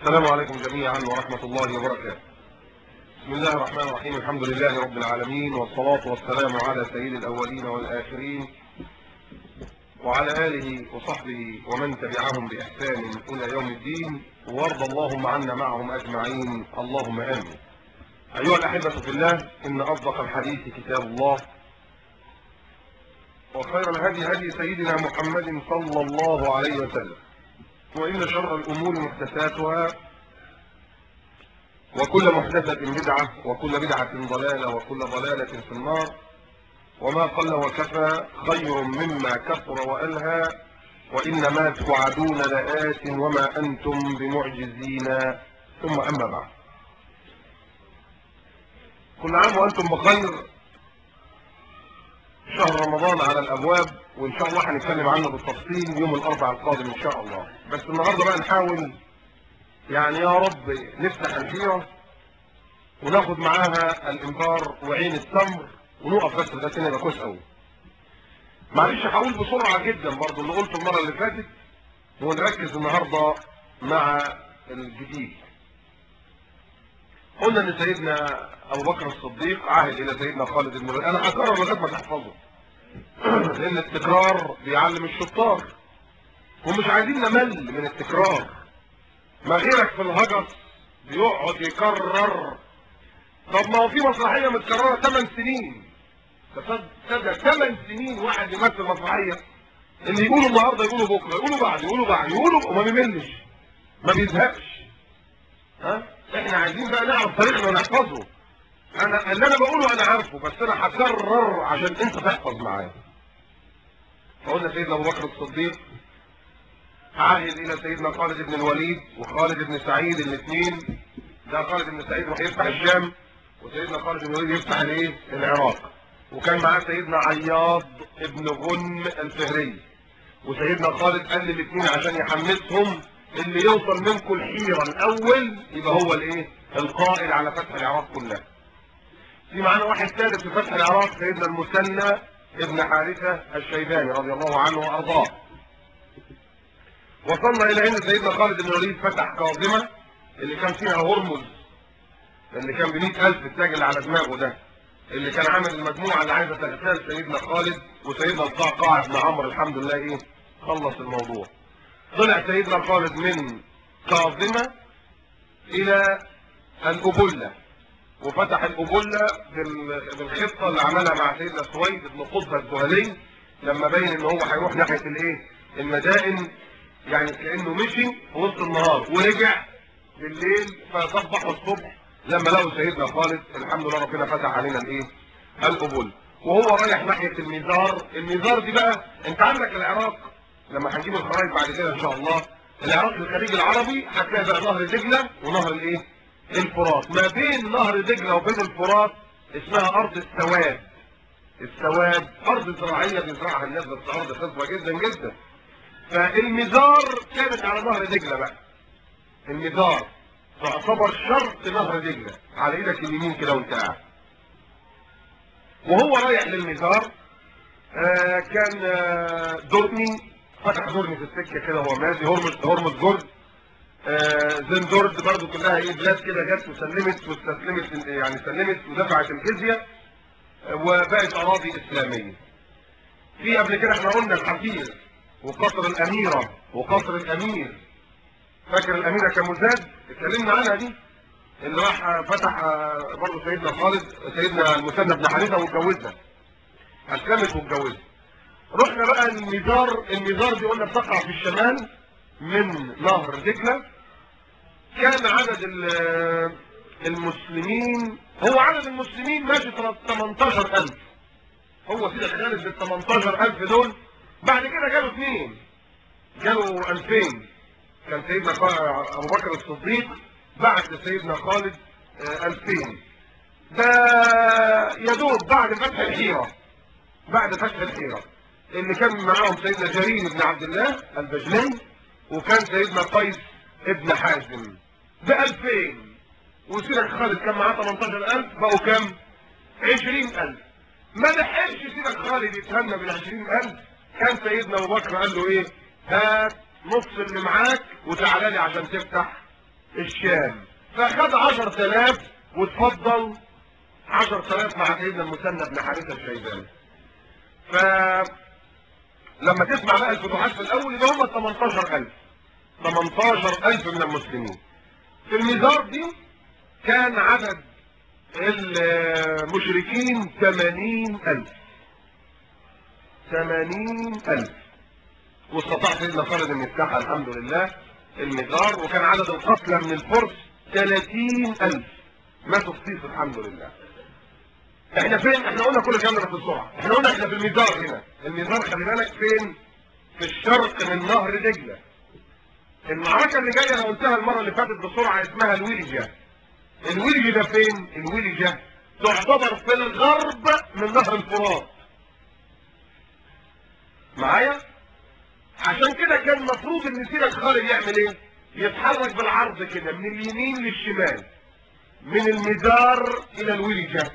السلام عليكم جميعا ورحمة الله وبركاته بسم الله الرحمن الرحيم الحمد لله رب العالمين والصلاة والسلام على سيد الأولين والآخرين وعلى آله وصحبه ومن تبعهم بإحسان إلى يوم الدين وارض اللهم عنا معهم أجمعين اللهم آمين أيها الأحبة في الله إن أصدق الحديث كتاب الله وخير الهدي هدي سيدنا محمد صلى الله عليه وسلم وإن شر الأمور محدثاتها وكل محدثة بدعة وكل بدعة ضلالة وكل ضلالة في النار وما قل وكفى خير مما كثر وألهى وإنما توعدون لآت وما أنتم بمعجزين ثم أما بعد كل عام وأنتم بخير شهر رمضان على الأبواب وإن شاء الله هنتكلم عنه بالتفصيل يوم الأربعاء القادم إن شاء الله بس النهاردة بقى نحاول يعني يا رب نفتح الحيرة وناخد معاها الإنذار وعين التمر ونقف بس لغايه هنا يبقى كويس قوي معلش هقول بسرعه جدا برضو اللي قلته المره اللي فاتت ونركز النهارده مع الجديد قلنا ان سيدنا ابو بكر الصديق عهد الى سيدنا خالد بن الوليد انا هكرر لغايه ما تحفظه لان التكرار بيعلم الشطار ومش عايزين نمل من التكرار ما غيرك في الهجس بيقعد يكرر طب ما هو في مسرحيه متكرره 8 سنين تصدق 8 سنين واحد يمثل مسرحيه اللي يقولوا النهارده يقولوا بكره يقولوا بعد يقولوا بعد يقولوا وما بيملش ما بيزهقش ها احنا عايزين بقى نعرف تاريخنا ونحفظه انا اللي انا بقوله انا عارفه بس انا هكرر عشان انت تحفظ معايا فقلنا سيدنا ابو بكر الصديق عهد الى سيدنا خالد بن الوليد وخالد بن سعيد الاثنين ده خالد بن سعيد راح يفتح الشام وسيدنا خالد بن الوليد يفتح الايه العراق وكان معاه سيدنا عياض ابن غنم الفهري وسيدنا خالد قال للاثنين عشان يحمسهم اللي يوصل منكم الحيرة الاول يبقى هو الايه القائد على فتح العراق كلها في معانا واحد ثالث في فتح العراق سيدنا المثنى ابن حارثة الشيباني رضي الله عنه وارضاه وصلنا الى ان سيدنا خالد بن الوليد فتح كاظمة اللي كان فيها هرمز اللي كان ب ألف التاج اللي على دماغه ده اللي كان عامل المجموعة اللي عايزة تغتال سيدنا خالد وسيدنا القعقاع بن عمرو الحمد لله ايه خلص الموضوع طلع سيدنا خالد من كاظمة الى الأبلة وفتح الأبلة بالخطة اللي عملها مع سيدنا سويد بن قطبة الزهلي لما بين ان هو هيروح ناحية الايه المدائن يعني كأنه مشي في وسط النهار ورجع بالليل فصبحوا الصبح لما لقوا سيدنا خالد الحمد لله ربنا فتح علينا الايه القبول وهو رايح ناحيه الميزار الميزار دي بقى انت عندك العراق لما هنجيب الخرائط بعد كده ان شاء الله العراق الخليج العربي هتلاقي بقى نهر دجله ونهر الايه الفرات ما بين نهر دجله وبين الفرات اسمها ارض السواد السواد ارض زراعيه بيزرعها الناس بس ارض خصبه جدا جدا فالميزار كانت على نهر دجله بقى الميزار تعتبر شرط نهر دجلة على ايدك اليمين كده وانت قاعد وهو رايح للمزار آه كان آه درني فتح درني في السكه كده وهو ماشي هرمز هرمز جرد آه زين جرد برضو كلها ايه بلاد كده جت وسلمت واستسلمت يعني سلمت ودفعت الجزيه وبقت اراضي اسلاميه في قبل كده احنا قلنا الحفير وقصر الاميره وقصر الامير فاكر الاميره كمزاد اتكلمنا عنها دي اللي راح فتح برضه سيدنا خالد سيدنا المثنى بن حارثه واتجوزها اسلمت واتجوزها رحنا بقى الميزار الميزار دي قلنا بتقع في الشمال من نهر دجله كان عدد المسلمين هو عدد المسلمين ماشي 18000 هو سيدنا خالد بال 18000 دول بعد كده جاله اثنين جاله 2000 كان سيدنا ابو بكر الصديق بعت لسيدنا خالد 2000 ده يدوب بعد فتح الحيرة بعد فتح الحيرة اللي كان معاهم سيدنا جرير بن عبد الله البجلي وكان سيدنا قيس ابن حازم ب 2000 وسيدنا خالد كان معاه 18000 بقوا كام 20000 ما لحقش سيدنا خالد يتهنى بال 20000 كان سيدنا ابو بكر قال له ايه هات نص اللي معاك وتعالى لي عشان تفتح الشام فخد 10000 وتفضل 10000 مع سيدنا المثنى بن حارثه الشيباني ف لما تسمع بقى الفتوحات في الاول يبقى هم 18000 18000 من المسلمين في الميزار دي كان عدد المشركين 80000 80000 واستطاع سيدنا خالد ان يفتحها الحمد لله الميزار وكان عدد القتلى من الفرس 30000 ماتوا في الحمد لله احنا فين احنا قلنا كل الكلام ده في السرعه احنا قلنا احنا في الميزار هنا الميزار خلي بالك فين في الشرق من نهر دجله المعركه اللي جايه انا قلتها المره اللي فاتت بسرعه اسمها الويلجه الويلجه ده فين الويلجه تعتبر في الغرب من نهر الفرات معايا عشان كده كان المفروض ان سيدك خالد يعمل ايه يتحرك بالعرض كده من اليمين للشمال من المدار الى الويلجه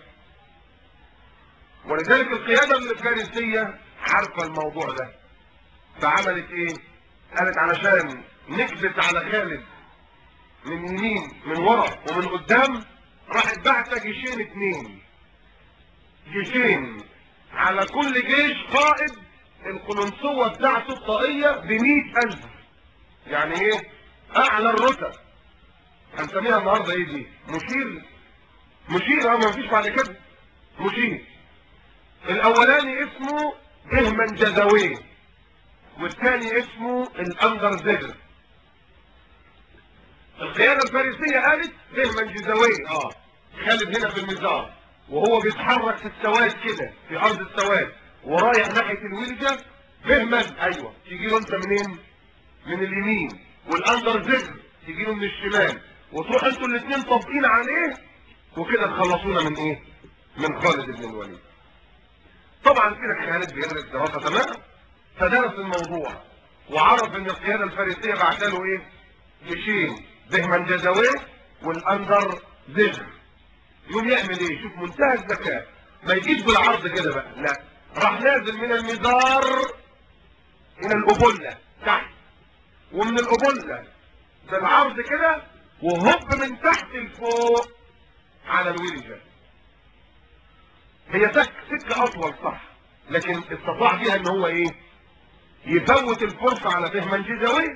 ولذلك القيادة الفارسية عارفة الموضوع ده فعملت ايه قالت علشان نكبت على خالد من يمين من ورا ومن قدام راحت بعتة جيشين اتنين جيشين على كل جيش قائد القلنسوة بتاعته الطاقية بمئة ألف يعني ايه أعلى الرتب هنسميها النهاردة ايه دي مشير مشير اه ما فيش بعد كده مشير الاولاني اسمه بهمن جزوي والثاني اسمه الاندر زهر القيادة الفارسية قالت بهمن جزوي اه خالد هنا في المزار وهو بيتحرك في السواد كده في ارض السواد ورايح ناحية الولجة بهمن ايوه تيجي له انت منين من اليمين والاندر زهر تيجي له من الشمال وتروح انتوا الاثنين طابقين عليه وكده تخلصونا من ايه من خالد بن الوليد طبعا كده خالد بيدرس دراسة تمام فدرس الموضوع وعرف ان القيادة الفارسية بعتله ايه جيشين بهمن جزوي والاندر زجر يوم يعمل ايه شوف منتهى الذكاء ما يجيش بالعرض كده بقى لا راح نازل من المزار الى القبلة تحت ومن القبلة بالعرض كده وهب من تحت لفوق على الويلجة هي سك سكة اطول صح لكن استطاع بيها ان هو ايه يفوت الفرصة على فهم جزوي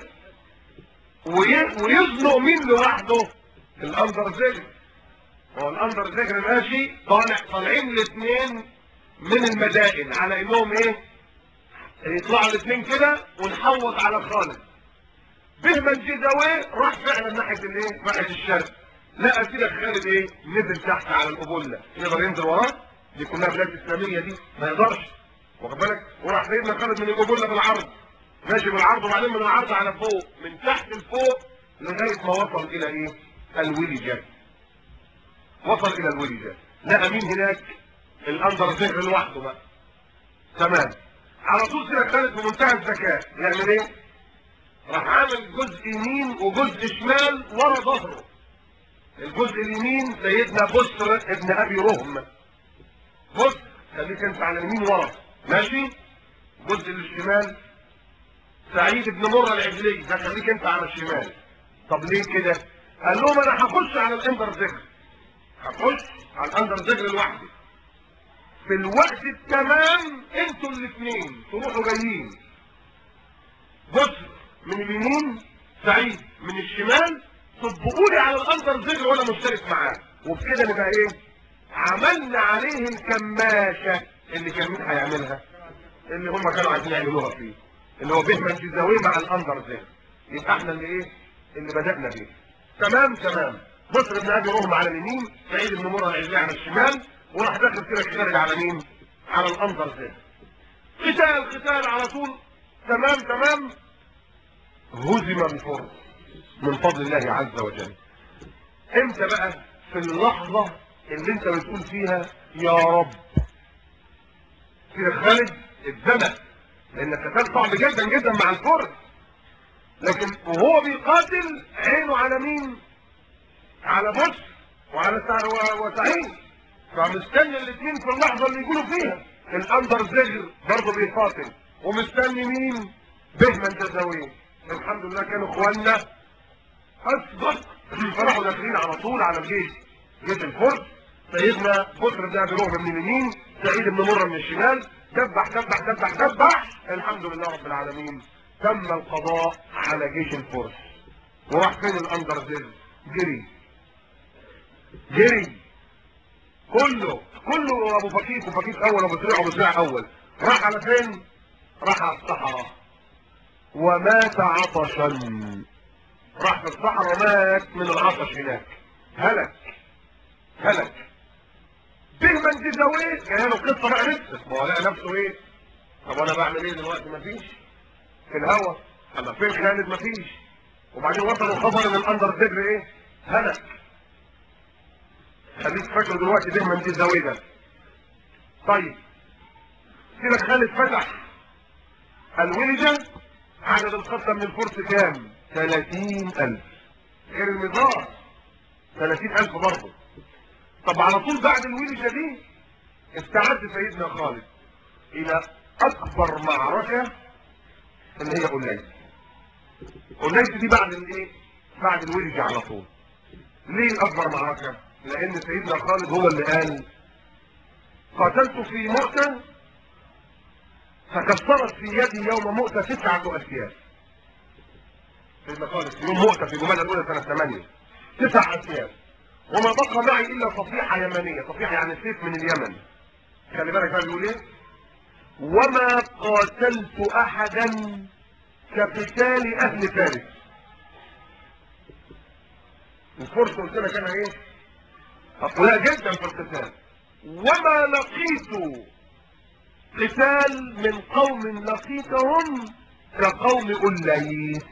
وي... ويزنق مين لوحده الاندر زجر هو الاندر زجر ماشي طالع طالعين الاثنين من المدائن على انهم ايه يطلعوا الاثنين كده ونحوط على خالد بهم الجزاوي راح فعلا ناحيه الايه ناحيه الشرق لقى كده خالد ايه نزل تحت على القبله يقدر ينزل وراه دي كلها بلاد اسلاميه دي ما يقدرش واخد بالك وراح سيدنا خالد من القبله بالعرض ماشي بالعرض وبعدين من العرض على فوق من تحت لفوق لغايه ما وصل الى ايه الولجه وصل الى الولجه لقى مين هناك الاندر زهر لوحده بقى تمام على طول كده خالد بمنتهى الذكاء يعمل ايه راح عامل جزء يمين وجزء شمال ورا ظهره الجزء اليمين سيدنا بسر ابن ابي رهم بص خليك انت على اليمين ورا ماشي الجزء الشمال سعيد بن مرة العجلي ده خليك انت على الشمال طب ليه كده قال لهم انا هخش على الاندر ذكر هخش على الاندر ذكر لوحدي في الوقت التمام انتوا الاثنين تروحوا جايين بص من اليمين سعيد من الشمال تطبقوا لي على الاندر ذكر وانا مشترك معاه وبكده نبقى ايه عملنا عليه الكماشة اللي كان مين هيعملها اللي هم كانوا عايزين يعملوها فيه اللي هو بهمن جزاوي مع الاندر ذكر يبقى احنا اللي ايه اللي بدأنا بيه تمام تمام بصر بن ابي رهم على اليمين سعيد بن مرة العزيزي على الشمال وراح داخل كده خارج على مين على الاندر ذكر قتال قتال على طول تمام تمام هزم الفرس من فضل الله عز وجل امتى بقى في اللحظة اللي انت بتقول فيها يا رب كده خالد اتزنق لان القتال صعب جدا جدا مع الفرس لكن وهو بيقاتل عينه على مين على بص وعلى سع- و- وسعيد فمستني الاثنين في اللحظة اللي يقولوا فيها الاندر زجر برضه بيقاتل ومستني مين بهمن جزاوي الحمد لله كانوا اخواننا اصبح راحوا داخلين على طول على الجيش جيش الفرس سيدنا بكر بن ابي رهب من اليمين سعيد بن مره من الشمال دبح دبح دبح دبح الحمد لله رب العالمين تم القضاء على جيش الفرس وراح فين الاندرزيل جري جري كله كله ابو فكيك وفكيك اول ابو سريع وابو سريع اول راح على فين راح على الصحراء ومات عطشا راح في الصحراء ومات من العطش هناك هلك هلك بهما جزاويه جايه له قصه بقى لسه ما هو لقى نفسه ايه طب انا بعمل ايه دلوقتي مفيش في الهوا اما فين خالد مفيش وبعدين وصلوا خبر ان الاندر دبر ايه هلك خليك فاكره دلوقتي بهما جزاويه ده طيب سيبك خالد فتح الولجة عدد القتلى من الفرس كام 30000 غير المزار 30000 برضه طب على طول بعد الولجة دي استعد سيدنا خالد الى اكبر معركة اللي هي قليس قليس دي بعد الايه بعد الولجة على طول ليه اكبر معركة لان سيدنا خالد هو اللي قال قاتلت في مؤتة فكسرت في يدي يوم مؤتة تسعة اسياف سيدنا خالد في يوم مؤتة في جمال الاولى سنة 8 تسع اسياف وما بقى معي الا صفيحة يمنية صفيحة يعني سيف من اليمن خلي بالك بقى بيقول ايه وما قاتلت احدا كقتال اهل فارس الفرس قلت لك انا ايه اقوياء جدا في القتال وما لقيت قتال من قوم لقيتهم كقوم أوليس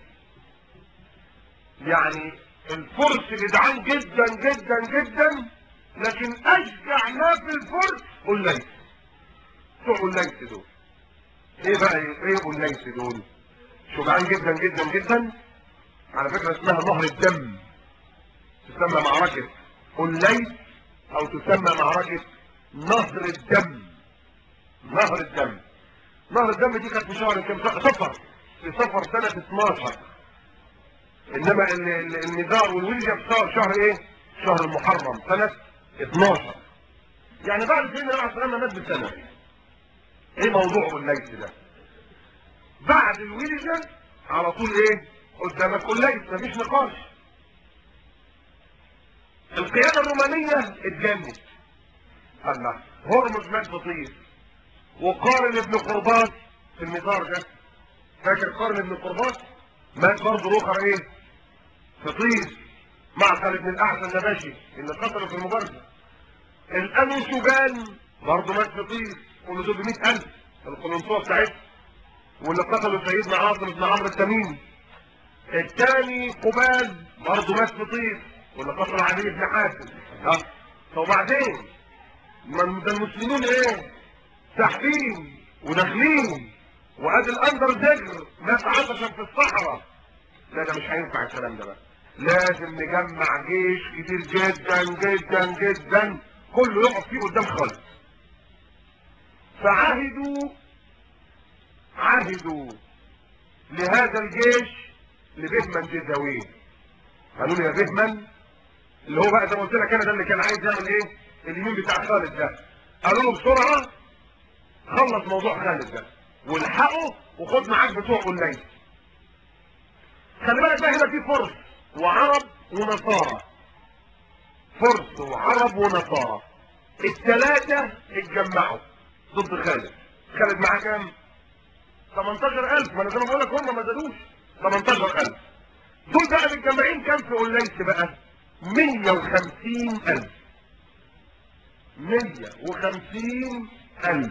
يعني الفرس جدعان جدا جدا جدا لكن اشجع ما في الفرس أوليس بتوع أوليس دول ايه بقى ايه أوليس دول شجعان جدا جدا جدا على فكرة اسمها نهر الدم تسمى معركة أوليس او تسمى معركة نهر الدم نهر الدم نهر الدم دي كانت في شهر كام صفر في صفر سنة 12 انما ال- ال- النزار والولجة في شهر شهر ايه شهر المحرم سنة 12 يعني بعد سيدنا عليه السلام مات بسنة ايه موضوع الليث ده بعد الولجة على طول ايه قدامك الليث مفيش نقاش القيادة الرومانية اتجنت الله هرمز مات بطير وقارن ابن قرباس في المزار ده فاكر قارن ابن قرباس مات برضه الاخر ايه فطير مع خالد بن الاعلى النباشي اللي قتله في المبارزه الانو شوبان برضه مات فطير كل دول ب 100000 القلنسوه بتاعتهم واللي قتلوا سيدنا عاصم بن عمرو التميمي الثاني قباز برضه مات فطير واللي قتل علي بن حاتم ها طب وبعدين ما ده المسلمين ايه ساحبين وداخلين وادي الاندر دجر مات عطشا في الصحراء لا ده مش هينفع الكلام ده بقى لازم نجمع جيش كتير جدا جدا جدا كله يقف فيه قدام خالد فعهدوا عهدوا لهذا الجيش لبهمن جزاويه قالوا له يا بهمن اللي هو بقى زي ما قلت لك انا ده اللي كان عايز يعمل ايه اليمين بتاع خالد ده قالوا له بسرعه خلص موضوع خالد ده والحقه وخد معاك بتوع الليل خلي بالك بقى هنا في فرس وعرب ونصارى فرس وعرب ونصارى الثلاثة اتجمعوا ضد خالد خالد معاه كام 18000 ما انا زي ما بقول لك هم ما زادوش 18000 دول بقى متجمعين كام في قليس بقى 150000 150000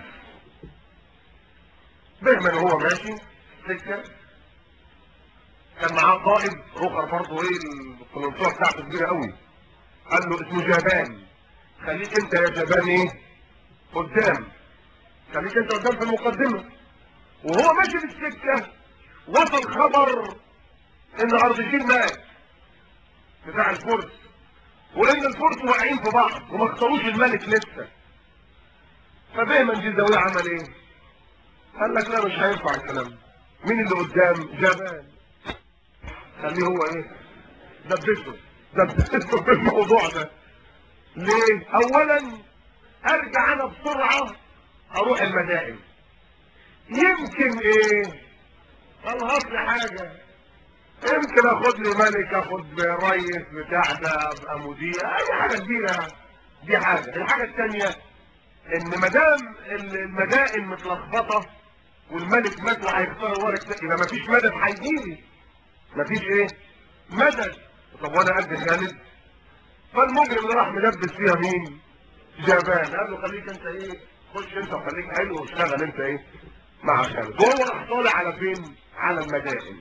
بهمن وهو ماشي سكه كان معاه قائد رخر برضه ايه القنصوه بتاعته كبيره قوي قال له اسمه جبان خليك انت يا جبان ايه قدام خليك انت قدام في المقدمه وهو ماشي في السكه وصل خبر ان ارضجين مات بتاع الفرس وان الفرس واقعين في بعض وما اختاروش الملك لسه فبهمن جزاوي عمل ايه قال لك لا مش هينفع الكلام ده. مين اللي قدام جبان خليه هو ايه دبسه دبسته في الموضوع ده ليه اولا ارجع انا بسرعه اروح المدائن يمكن ايه الهص لي حاجه يمكن اخد لي ملك اخد ريس بتاع ده ابقى مدير اي حاجه كبيره دي حاجه الحاجه الثانيه ان ما دام المدائن متلخبطه والملك مات وهيختار الورق يبقى مفيش مدد هيجيلي مفيش ايه مدد طب وانا قد خالد فالمجرم اللي راح مدبس فيها مين جبان قال له خليك انت ايه خش انت وخليك حلو واشتغل انت ايه مع خالد وهو راح طالع على فين على المدائن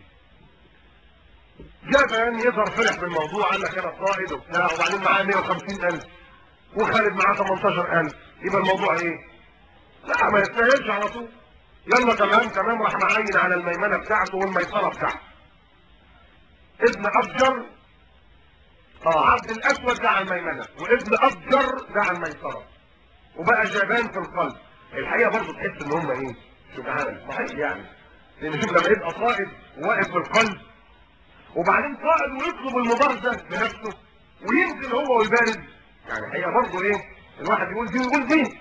جبان يظهر فرح بالموضوع قال لك انا قائد وبتاع وبعدين معاه 150000 وخالد معاه 18000 يبقى الموضوع ايه لا ما يستاهلش على طول يلا تمام تمام راح معين على الميمنه بتاعته والميسره بتاعته ابن ابجر اه عبد الاسود ده على الميمنه وابن ابجر ده على الميسره وبقى جبان في القلب الحقيقه برضه تحس ان هم ايه شجعان صحيح يعني لان شوف لما يبقى قائد واقف في القلب وبعدين قائد ويطلب المبارزه بنفسه وينزل هو ويبارز يعني الحقيقه برضه ايه الواحد يقول دي ويقول دي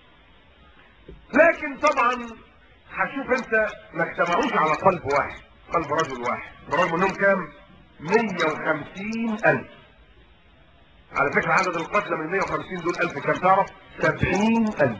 لكن طبعا هتشوف انت ما اجتمعوش على قلب واحد قلب رجل واحد برغم انهم كام 150 الف على فكرة عدد القتلى من 150 دول الف كام تعرف 70 الف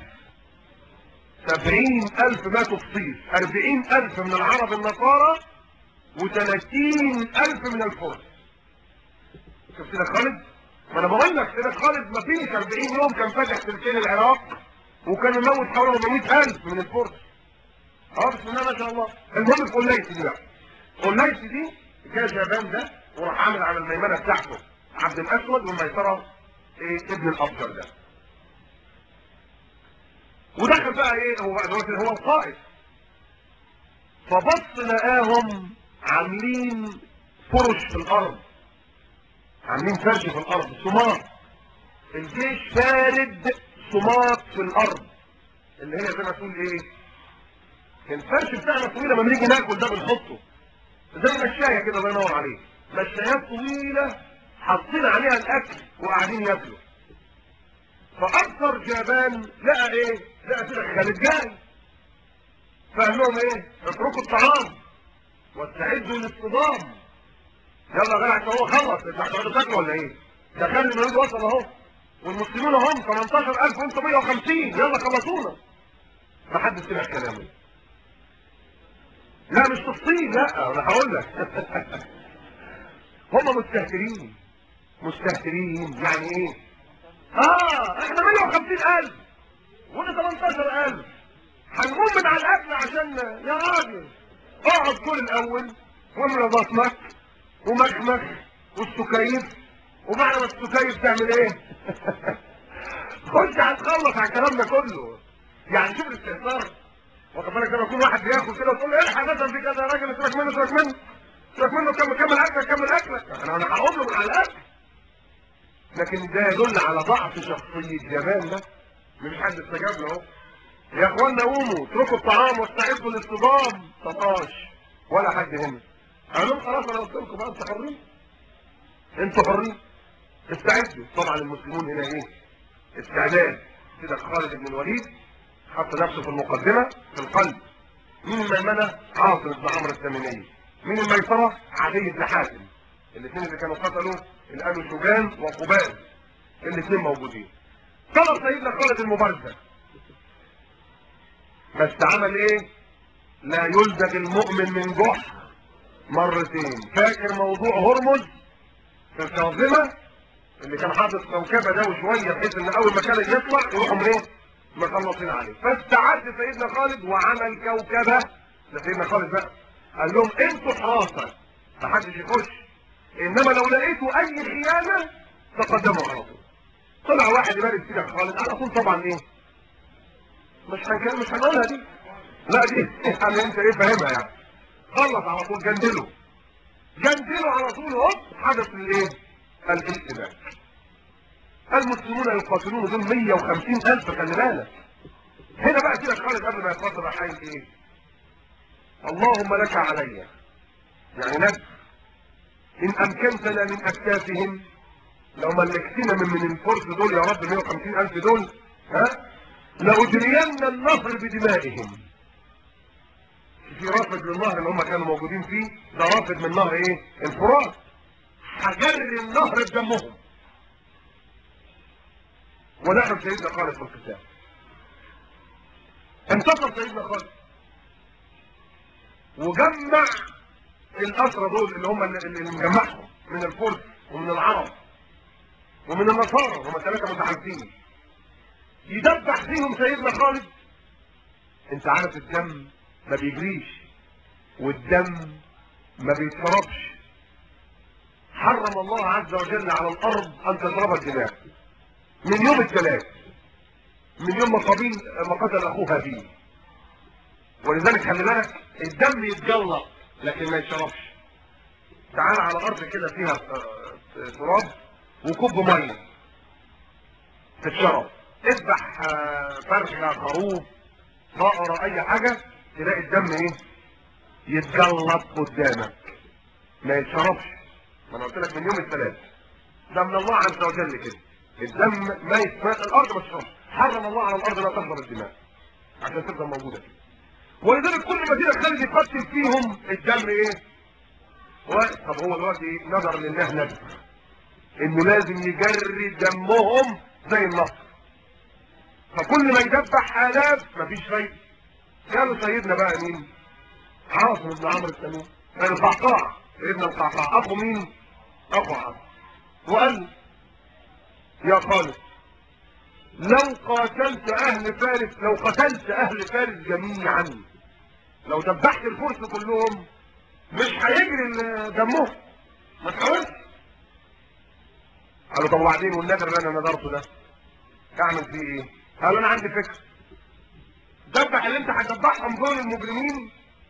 70 الف ماتوا في صيف 40 الف من العرب النصارى و30 الف من الفرس شفت سيدك خالد ما انا بقول لك سيدك خالد ما فيش 40 يوم كان فاتح سلسله العراق وكان يموت حوالي 400 الف من الفرس اه بسم الله ما شاء الله المهم في قليتي دي بقى قليتي دي جاء جبان ده وراح عامل على الميمنه بتاعته عبد الاسود والميسره ايه ابن الابجر ده ودخل بقى ايه هو بقى دلوقتي هو القائد فبص لقاهم عاملين فرش في الارض عاملين فرش في الارض سماط الجيش فارد سماط في الارض اللي هي زي ما تقول ايه الفرش بتاعنا طويل لما بنيجي ناكل ده بنحطه زي مشايه كده الله ينور عليك مشايات طويله حاطين عليها الاكل وقاعدين ياكلوا فاكثر جبان لقى ايه لقى كده خالد جاي فقال لهم ايه اتركوا الطعام واستعدوا للصدام يلا يا جدع هو خلص انت هتقعدوا تاكلوا ولا ايه ده خالد الوليد وصل اهو والمسلمون هم 18000 وانتم 150 يلا خلصونا ما حدش سمع كلامه لا مش تفصيل لا انا هقول لك هم مستهترين مستهترين يعني ايه اه احنا 150000 وانا 18000 هنقوم من على الاكل عشان يا راجل اقعد كل الاول واملى بطنك ومخمخ والسكيف وبعد ما السكيف تعمل ايه خش هتخلص على الكلام ده كله يعني شوف الاستهتار واخد بالك لما يكون واحد بياكل كده وتقول له الحق مثلا في كذا يا راجل سيبك منه سيبك منه سيبك منه كمل كمل اكلك كمل اكلك انا انا هقوم له من على الاكل لكن ده يدل على ضعف شخصيه جبان ده مش حد استجاب له اهو يا اخوانا قوموا اتركوا الطعام واستعدوا للصدام طفاش ولا حد هنا قال لهم خلاص انا قلت لكم بقى انتوا حرين انتوا حرين استعدوا طبعا المسلمون هنا ايه استعداد كده خالد بن الوليد حط نفسه في المقدمة في القلب مين الميمنة عاصم بن عمرو التميمي مين الميسرة عدي بن حاتم الاثنين اللي كانوا قتلوا اللي قالوا شجان وقبان الاثنين موجودين طلب سيدنا خالد المبارزة بس عمل ايه لا يلدغ المؤمن من جحر مرتين فاكر موضوع هرمز في الكاظمة اللي كان حاطط كوكبة ده وشوية بحيث ان اول ما كان يطلع يروحوا ايه مخلصين عليه فاستعد سيدنا خالد وعمل كوكبة ده سيدنا خالد بقى قال لهم انتوا حراسة محدش يخش انما لو لقيتوا اي خيانة تقدموا على طول طلع واحد يبارك سيدنا خالد على طول طبعا ايه مش هنكلم مش هنقولها دي لا دي يعني انت ايه فاهمها يعني خلص على طول جندله جندله على طول هوب حدث الايه الاشتباك المسلمون يقاتلون دول 150 الف خلي بالك هنا بقى كده خالد قبل ما يقاتل راح قايل ايه اللهم لك علي يعني لك ان امكنتنا من اكتافهم لو ملكتنا من من الفرس دول يا رب 150 الف دول ها لأجرين النهر بدمائهم في رافد للنهر اللي هم كانوا موجودين فيه ده رافد من نهر ايه الفرات هجري النهر بدمهم ودخل سيدنا خالد في القتال انتصر سيدنا خالد وجمع الاسرى دول اللي هم اللي اللي مجمعهم من الفرس ومن العرب ومن النصارى هم ثلاثه متحالفين يدبح فيهم سيدنا خالد انت عارف الدم ما بيجريش والدم ما بيتشربش حرم الله عز وجل على الارض ان تضرب الدماء من يوم الثلاث من يوم ما قابيل ما قتل اخوه هابيل ولذلك خلي بالك الدم يتجلط لكن ما يتشربش تعال على ارض كده فيها آه، تراب وكب ميه تتشرب اذبح آه، فرخه خروف بقره اي حاجه تلاقي الدم ايه يتجلط قدامك ما يتشربش ما انا قلت لك من يوم الثلاث ده من الله عز وجل كده الدم ما يتماء الارض ما تشربش حرم الله على الارض لا تحضر الدماء عشان تفضل موجوده كده ولذلك كل ما دينا خالد يقتل فيهم الدم ايه واقف طب هو دلوقتي نظر لله نذر انه لازم يجري دمهم زي النصر فكل ما يدبح الاف مفيش فايده قالوا سيدنا بقى مين عاصم بن عمرو التميمي قال القعقاع سيدنا القعقاع اخو مين اخو عاصم وقال له، يا خالد لو قاتلت اهل فارس لو قتلت اهل فارس جميعا لو دبحت الفرس كلهم مش هيجري ال- دمهم ما تحاولش قالوا طب وبعدين والنذر اللي انا نذرته ده اعمل فيه ايه قالوا انا عندي فكره دبح اللي انت هتدبحهم دول المجرمين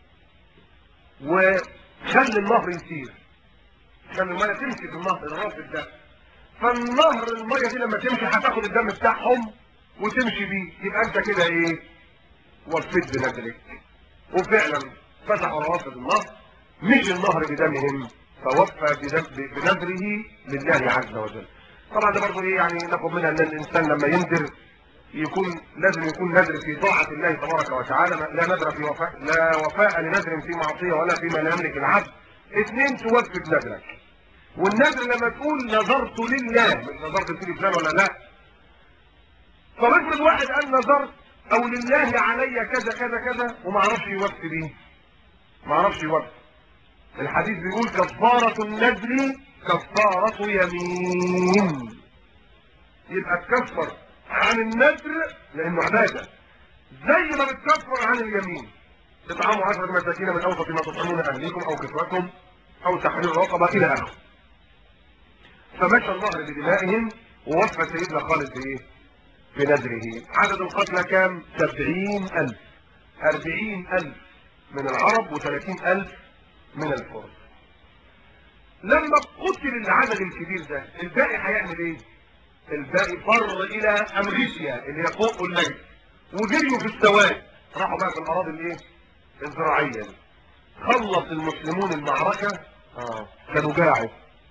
وخلي النهر يسير خلي الميه تمشي في النهر الرافد ده فالنهر الميه دي لما تمشي هتاخد الدم بتاعهم وتمشي بيه يبقى انت كده ايه وفيت بنذرك وفعلا فتحوا روافد النهر مشي النهر بدمهم فوفى بدم- بنذره لله عز وجل طبعا ده برضه ايه يعني ناخد منها ان الانسان لما ينذر يكون لازم يكون نذر في طاعة الله تبارك وتعالى لا نذر في وفاء لا وفاء لنذر في معصية ولا فيما لا يملك العبد اثنين توفي بنذرك والنذر لما تقول نذرت لله مش نذرت لسيدي فلان ولا لا طب افرض واحد قال نذرت او لله علي كذا كذا كذا وما عرفش يوفي بيه ما عرفش يوفي الحديث بيقول كفارة النذر كفارة يمين يبقى تكفر عن النذر لانه عبادة زي ما بتكفر عن اليمين تطعموا عشرة مساكين من اوسط ما تطعمون اهليكم او كسوتهم او تحرير رقبة الى اخره فمشى النهر بدمائهم ووفى سيدنا خالد بايه بنذره عدد القتلى كام سبعين الف اربعين الف من العرب وثلاثين الف من الفرس لما قتل العدد الكبير ده الباقي هيعمل ايه الباقي فر الى امغيسيا اللي هي فوق الليل وجريوا في السواد راحوا بقى في الاراضي الايه الزراعيه دي خلص المسلمون المعركه اه كانوا جاعوا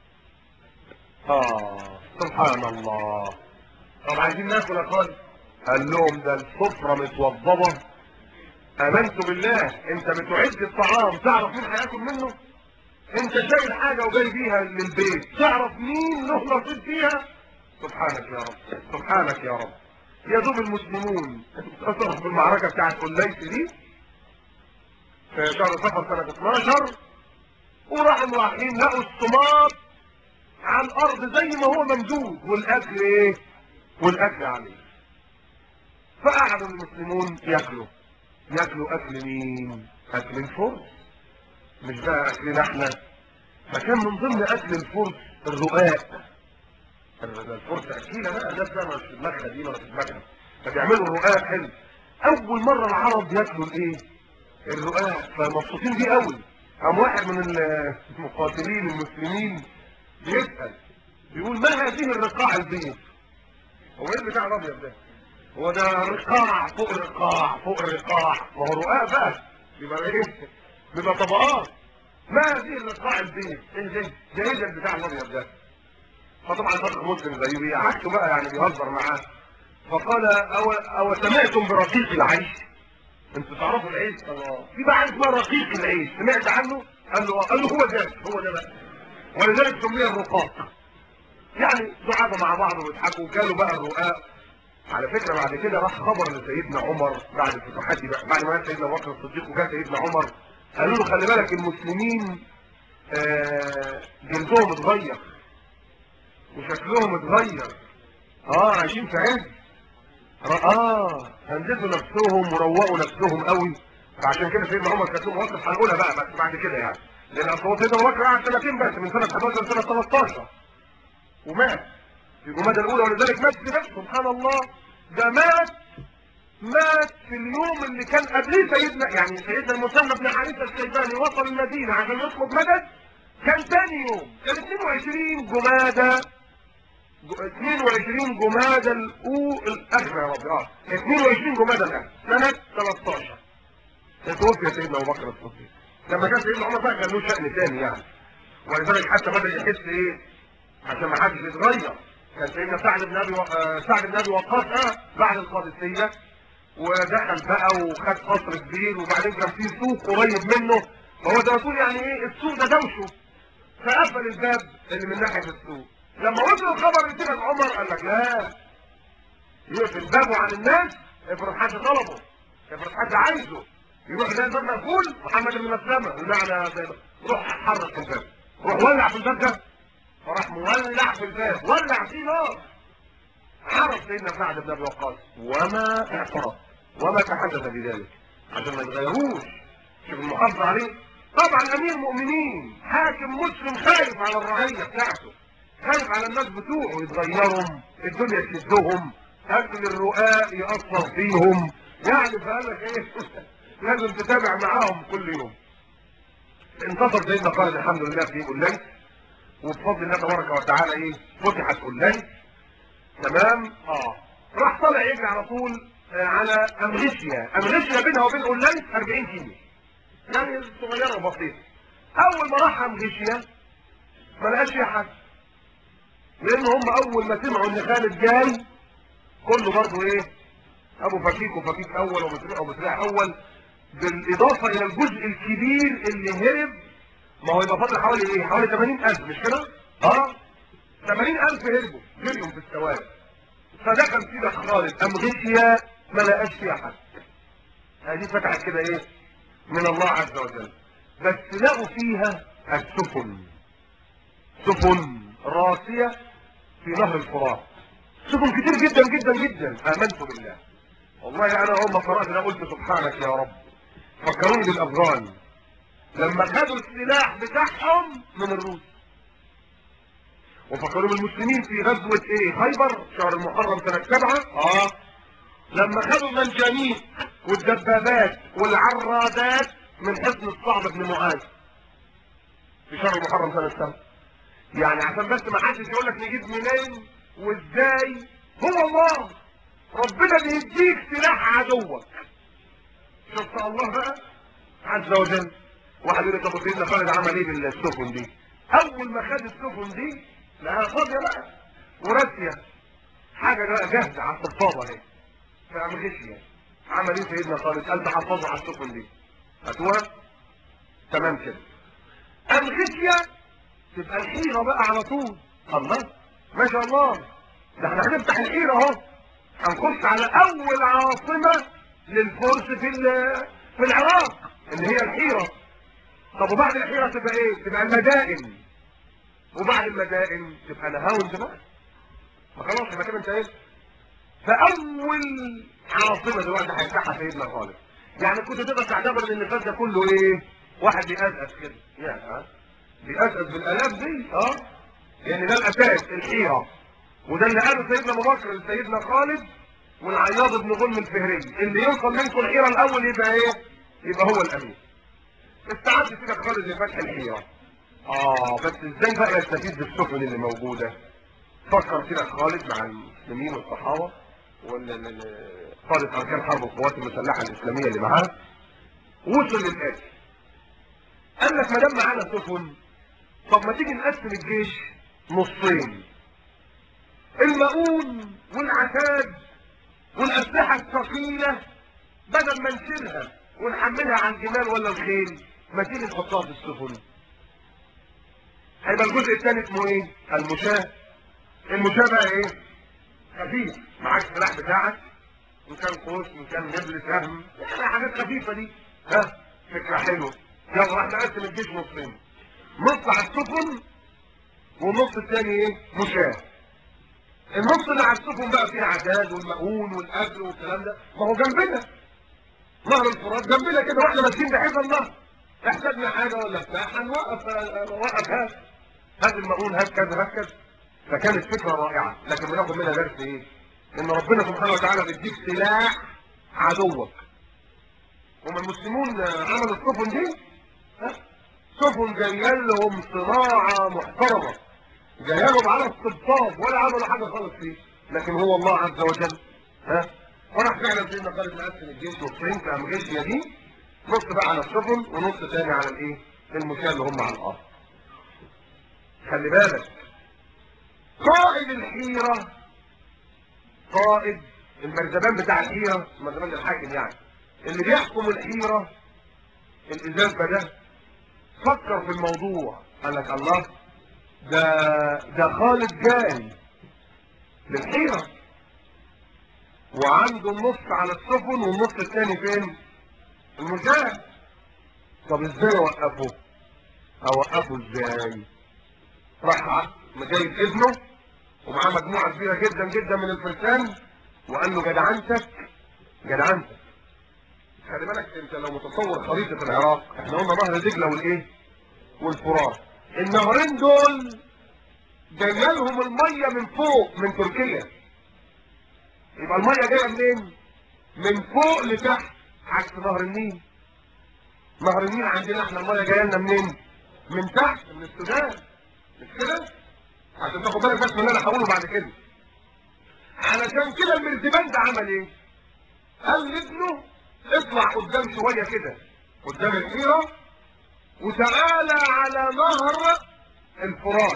اه سبحان الله طب عايزين ناكل يا خالد قال لهم ده السفره متوضبه امنت بالله انت بتعد الطعام تعرف مين هياكل منه انت شايل حاجه وجاي بيها للبيت تعرف مين له نصيب فيها سبحانك يا رب سبحانك يا رب يا دوب المسلمون انتصروا في المعركه بتاعت قليس دي في شهر صفر سنه 12 وراحوا رايحين لقوا الصمات على الارض زي ما هو ممدود والاكل ايه والاكل عليه فقعدوا المسلمون ياكلوا ياكلوا اكل مين اكل الفرس مش بقى اكلنا احنا فكان من ضمن اكل الفرس الرقاق الفرس اكيله بقى الناس بقى مش في دماغها دي ولا في دماغها فبيعملوا الرقاق حلو اول مره العرب ياكلوا الايه الرقاق فمبسوطين بيه قوي قام واحد من المقاتلين المسلمين بيسال بيقول ما هذه الرقاع البيض هو ايه البتاع الابيض ده هو ده رقاع فوق الرقاع فوق الرقاع ما هو رقاق بقى بيبقى ايه بيبقى طبقات ما هذه الرقاع البيض ايه ده ده ايه ده البتاع الابيض ده فطبعا الاخ مسلم زيه بيعكسه بقى يعني بيهزر معاه فقال او او سمعتم برقيق العيش انتوا تعرفوا العيش الله في بقى حاجه اسمها رقيق العيش سمعت عنه قال له قال له هو ده هو ده بقى ولذلك سمي الرقاق يعني دعابه مع بعض ويضحكوا وكانوا بقى الرقاق على فكره بعد كده راح خبر لسيدنا عمر بعد الفتوحات دي بقى بعد ما مات سيدنا ابو بكر الصديق وجاء سيدنا عمر قالوا له خلي بالك المسلمين آه، جلدهم اتغير وشكلهم اتغير اه عايشين في عز اه هندسوا نفسهم وروقوا نفسهم قوي فعشان كده سيدنا عمر كانت له مواقف هنقولها بقى بس بعد كده يعني لان اصل هو سيدنا ابو بكر قعد سنتين بس من سنه 11 لسنه 13 ومات في جمادى الاولى ولذلك مات في نفسه سبحان الله ده مات مات في اليوم اللي كان قبليه سيدنا يعني سيدنا المثنى بن حارثه الشيباني وصل المدينه عشان يطلب مدد كان تاني يوم كان 22 جمادى 22 جمادى الأو الأخرى يا رب اه 22 جمادى الأخرى سنة 13 توفي سيدنا أبو بكر الصديق لما كان سيدنا عمر بقى كان له شأن ثاني يعني ولذلك حتى بدأ يحس إيه عشان ما حدش يتغير كان سيدنا سعد بن أبي و... آه، سعد بن أبي وقاص آه بعد القادسية ودخل بقى وخد قصر كبير وبعدين كان في سوق قريب منه فهو ده يقول يعني ايه السوق ده دوشه فقفل الباب اللي من ناحيه السوق لما وصل الخبر لسيدنا عمر قال لك لا يقفل بابه عن الناس افرض حد طلبه افرض حد عايزه يروح يلاقي الباب مقفول محمد بن مسلمه المعنى زي روح حرك الباب روح ولع في الباب ده فراح مولع في الباب ولع فيه نار عرف سيدنا سعد بن ابي وقاص وما اعترف وما تحدث بذلك عشان ما يتغيروش شوف المحافظه عليه طبعا امير مؤمنين حاكم مسلم خايف على الرعيه بتاعته خايف على الناس بتوعه يتغيروا الدنيا تشدهم اكل الرؤاء ياثر فيهم يعني فقال لك ايه لازم تتابع معاهم كل يوم انتصر سيدنا خالد الحمد لله في قليل وبفضل الله تبارك وتعالى ايه فتحت قليل تمام اه راح طالع يجري على طول آه، على امغيشيا امغيشيا بينها وبين قليل 40 كيلو يعني صغيره وبسيطه اول ما راح امغيشيا ما لقاش فيها حد لان هم اول ما سمعوا ان خالد جاي كله برضه ايه ابو فكيك وفكيك اول ومسرع ومسرع اول بالاضافه الى الجزء الكبير اللي هرب ما هو يبقى فاضل حوالي ايه حوالي 80000 مش كده اه 80000 هربوا جريهم في السواد فدخل فينا خالد ام غشيا ما لقاش فيها حد هذه فتحت كده ايه من الله عز وجل بس لقوا فيها السفن سفن راسية في نهر الفرات سفن كتير جدا جدا جدا امنت بالله والله انا اول ما قرات ده قلت سبحانك يا رب فكروني بالافغان لما خدوا السلاح بتاعهم من الروس وفكروا بالمسلمين في غزوة ايه خيبر شهر المحرم سنة سبعة اه لما خدوا المنجانيق والدبابات والعرادات من حصن الصعب بن معاذ في شهر المحرم سنة سبعة يعني عشان بس ما حدش يقول لك نجيب منين وازاي هو الله ربنا بيديك سلاح عدوك شفت الله بقى عز وجل واحد يقول لك طب سيدنا خالد عمل ايه بالسفن دي اول ما خد السفن دي لها فاضيه بقى وراسيه حاجه بقى جاهزه على الصفابه اهي فعمل غشيه عمل ايه سيدنا خالد قال تحفظوا على السفن دي هاتوها تمام كده قام غشيه تبقى الحيره بقى على طول الله ما شاء الله ده احنا هنفتح الحيره اهو هنخش على اول عاصمه للفرس في ال- في العراق اللي هي الحيره طب وبعد الحيره تبقى ايه تبقى المدائن وبعد المدائن تبقى نهاوند بقى ما خلاص يبقى كده انت ايه فاول عاصمه دلوقتي هيفتحها سيدنا خالد يعني كنت تقدر تعتبر ان اللي فات ده كله ايه واحد بيأسأس كده يعني ها بيأسأس بالالاف دي اه لان ده الاساس الحيره وده اللي قاله سيدنا ابو بكر لسيدنا خالد والعياض بن غنم الفهري اللي يوصل منكم الحيره الاول يبقى ايه يبقى هو الامين استعد سيدك خالد لفتح الحيره اه بس ازاي بقى يستفيد بالسفن اللي موجوده فكر سيدك خالد مع المسلمين والصحابه وقادة اركان حرب القوات المسلحه الاسلاميه اللي معاه وصل للاتي قال لك ما دام معانا سفن طب ما تيجي نقسم الجيش نصين المؤون والعتاد والاسلحه الثقيله بدل ما نشيلها ونحملها على الجمال ولا الخيل ما تيجي نحطها في السفن هيبقى الجزء الثاني اسمه ايه المشاة المشاة بقى ايه خفيف معاك السلاح بتاعك ان كان قوس ان كان نبل سهم يعني حاجات خفيفه دي ها فكره حلوه يلا احنا نقسم الجيش نصين نص على السفن والنص الثاني ايه مشاة النص اللي على السفن بقى فيه عداد والمؤون والاكل والكلام ده ما هو جنبنا نهر الفرات جنبنا كده واحنا ماشيين بحيث النهر احتاجنا حاجه ولا بتاع هنوقف وقف هات هات المؤون هات كذا هات كذا فكانت فكره رائعه لكن بناخد منها درس ايه؟ ان ربنا سبحانه وتعالى بيديك سلاح عدوك هم المسلمون عملوا السفن دي ها؟ سفن جايه لهم صناعه محترمه جايه لهم على الصبطاب ولا عملوا حاجه خالص فيه لكن هو الله عز وجل ها وراح فعلا سيدنا خالد مقسم الجيش نصين في جيش دي نص بقى على السفن ونص تاني على الايه المشاة اللي هم على الارض خلي بالك قائد الحيرة قائد المرزبان بتاع الحيرة المرزبان الحاكم يعني اللي بيحكم الحيرة الازاز ده فكر في الموضوع قال لك الله ده ده خالد جاي للحيرة وعنده النص على السفن والنص الثاني فين المجاهد طب ازاي اوقفه اوقفه ازاي راح مجايب ابنه ومعاه مجموعه كبيره جدا جدا من الفرسان وقال له جدعنتك جدعنتك خلي بالك انت لو متصور خريطه العراق احنا قلنا نهر دجله والايه والفرات النهرين دول جايه لهم الميه من فوق من تركيا يبقى الميه جايه منين من فوق لتحت عكس نهر النيل نهر النيل عندنا احنا الميه جايه لنا منين من تحت من السودان مش كده عشان تاخد بالك بس من اللي انا هقوله بعد كده علشان كده المرزبان ده عمل ايه قال لابنه اطلع قدام شويه كده قدام الحيره وتعالى على نهر الفرات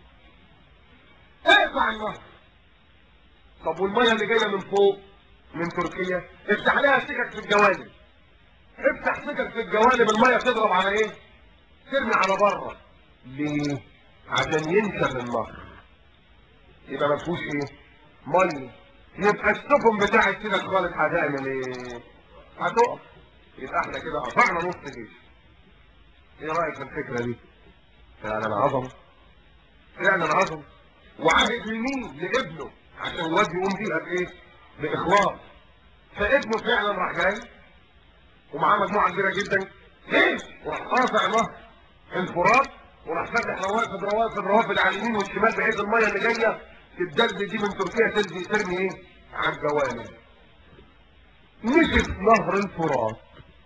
اقطع النهر طب والميه اللي جايه من فوق من تركيا افتح لها سكك في الجوانب افتح سكك في الجوانب الميه تضرب على ايه ترمي على بره ليه عشان ينشف النهر يبقى ما فيهوش ايه ميه يبقى السفن بتاعت كده خالص هتعمل ايه هتقف يبقى احنا كده قطعنا نص جيش ايه رايك في الفكره دي فعلا عظمه فعلا عظمه وعهد لمين لابنه عشان الواد يقوم بيها بايه باخلاص فابنه فعلا راح جاي ومعاه مجموعه كبيره جدا ليه وراح قاطع نهر الفرات وراح فاتح روافد روافد روافد على اليمين والشمال بحيث الميه اللي جايه الدلد دي من تركيا تلزي ترمي ايه على الجوانب نشف نهر الفرات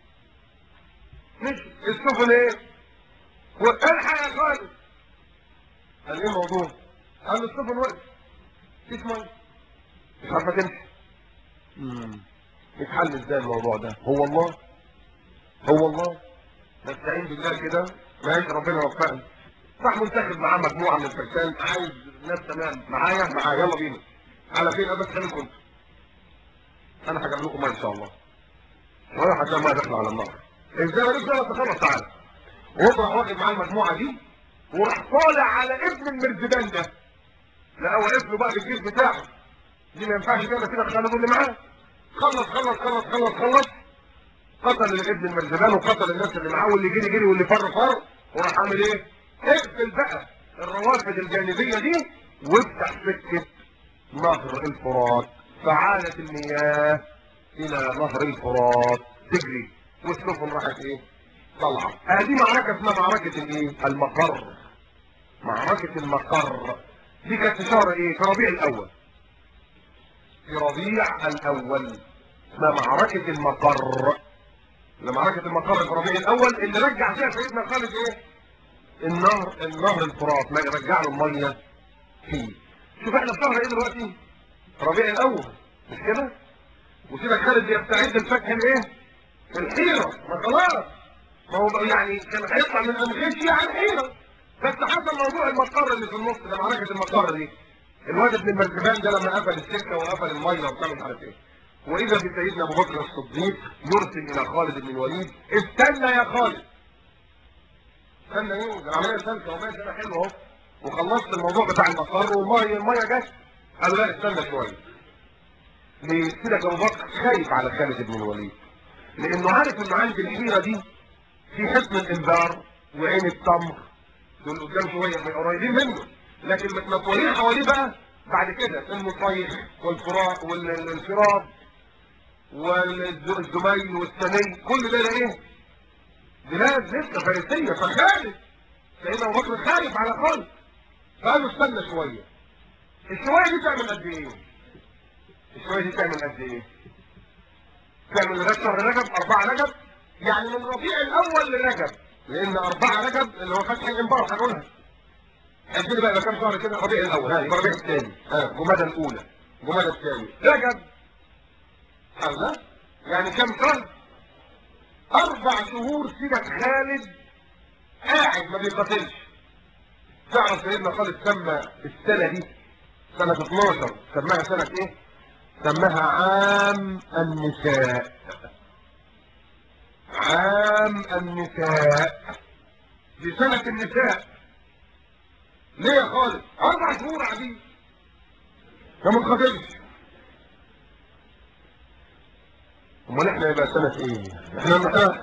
نشف السفن ايه والحق يا خالد قال ايه الموضوع قال السفن وقف مفيش ميه مش عارفه تمشي امم يتحل ازاي الموضوع ده هو الله هو الله نستعين بالله كده ماشي ربنا يوفقنا راح منتخب معاه مجموعه من الفرسان عايز ناس تمام معايا معايا يلا بينا على فين بس خليكم انتوا انا هجيب لكم ميه ان شاء الله وانا هتلاقي ميه داخله على النهر ازاي ماليش دعوه تخلص تعالى وراح واخد معاه المجموعه دي وراح طالع على ابن المرزبان ده لا هو ابنه بقى بالجيش بتاعه دي ما ينفعش كده كده خالد اللي معاه خلص خلص خلص خلص خلص قتل الابن المرزبان وقتل الناس اللي معاه واللي جري جري واللي فر فر وراح عامل ايه؟ اقفل بقى الروافد الجانبيه دي وافتح سكه نهر الفرات فعادت المياه الى نهر الفرات تجري والسفن راحت ايه؟ طالعه هذه معركه اسمها معركه الايه؟ المقر معركه المقر دي كانت في شهر ايه؟ في ربيع الاول في ربيع الاول اسمها معركه المقر لمعركة المقر في ربيع الأول اللي رجع فيها سيدنا خالد إيه؟ النهر النهر الفرات ما رجع له المية فيه. شوف إحنا في شهر إيه دلوقتي؟ ربيع الأول مش كده؟ وسيدنا خالد بيستعد لفتح الإيه؟ الحيرة ما خلاص ما هو يعني كان هيطلع من أمغيشيا على الحيرة بس حصل موضوع المقر اللي في النص ده معركة المقر دي الواد ابن المركبان ده لما قفل السكه وقفل الميه وبتاع مش عارف ايه واذا بسيدنا ابو بكر الصديق يرسل الى خالد بن الوليد استنى يا خالد استنى ايه ده العمليه سالكه وماشي انا حلو اهو وخلصت الموضوع بتاع المقر والميه الميه جت قالوا لا استنى شويه ليه كده ابو بكر خايف على خالد بن الوليد لانه عارف انه عند الحيره دي في حصن الانذار وعين التمر دول قدام شويه قريبين منه لكن متنطورين حواليه بقى بعد كده المصيح والفراء والفراد والزميل والسني كل ده ايه بلاد لسه فارسيه فخالد سيدنا ابو بكر خايف على خالد فقال له استنى شويه الشويه دي تعمل قد ايه الشويه دي تعمل قد ايه تعمل لغايه شهر رجب اربعه رجب يعني من ربيع الاول لرجب لان اربعه رجب اللي هو فتح الانبار هنقولها عندنا بقى كام شهر كده ربيع الاول ها يبقى ربيع الثاني ها جمادى الاولى جمادى الثاني رجب الله يعني كام شهر اربع شهور سيدك خالد قاعد ما بيقاتلش تعرف سيدنا خالد سمى السنه دي سنه 12 سماها سنه ايه سماها عام النساء عام النساء دي سنه النساء ليه يا خالد اربع شهور قاعدين ده ما تقاتلش امال احنا يبقى سنه ايه احنا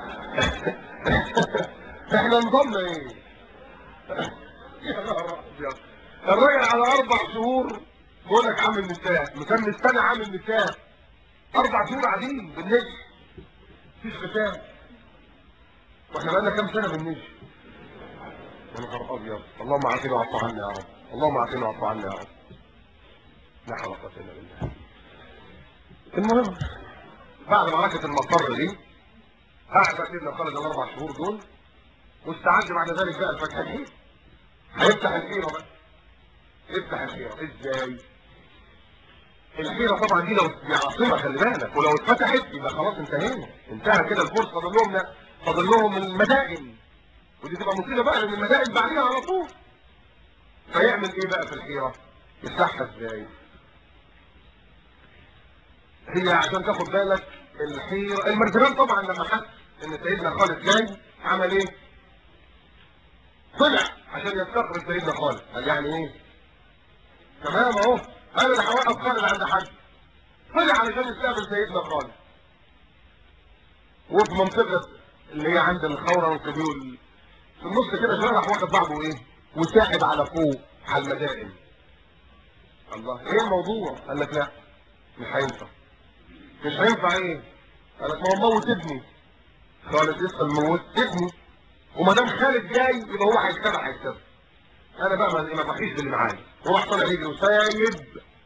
احنا نظامنا ايه يا نهار ابيض الراجل على اربع شهور بيقول لك عامل النساء مسمي السنه عامل النساء اربع شهور قاعدين بالنجم مفيش قتال واحنا بقالنا كام سنه بالنجم يا نهار ابيض اللهم عافينا واعف عنا يا رب اللهم عافينا واعف عنا يا رب لا حول ولا قوه الا بالله المهم بعد معركه المقر دي قعد سيدنا خالد الاربع شهور دول واستعد بعد ذلك بقى الفتح الحيره هيفتح الحيره بقى يفتح الحيره ازاي الحيره طبعا دي لو دي عاصمه خلي بالك ولو اتفتحت يبقى خلاص انتهينا انتهى كده الفرصه فاضل لهم فاضل لهم المدائن ودي تبقى مصيبه بقى لان المدائن بعديها على طول فيعمل ايه بقى في الحيره يفتحها ازاي هي عشان تاخد بالك الحيره المرجلان طبعا لما حس ان سيدنا خالد جاي عمل ايه طلع عشان يستخرج سيدنا خالد قال يعني ايه تمام اهو انا اللي هوقف خالد عند حد طلع علشان يستقبل سيدنا خالد وفي منطقه اللي هي عند الخوره والقبيول في النص كده شويه راح واخد بعضه ايه وساحب على فوق على المدائن الله ايه الموضوع قال لك لا مش هينفع مش هينفع ايه قال لك ما هو موت ابني خالد يسال موت ابني وما دام خالد جاي يبقى هو هيتبع هيتبع انا بقى ما ما بحيش باللي معايا وراح طالع يجري وسايب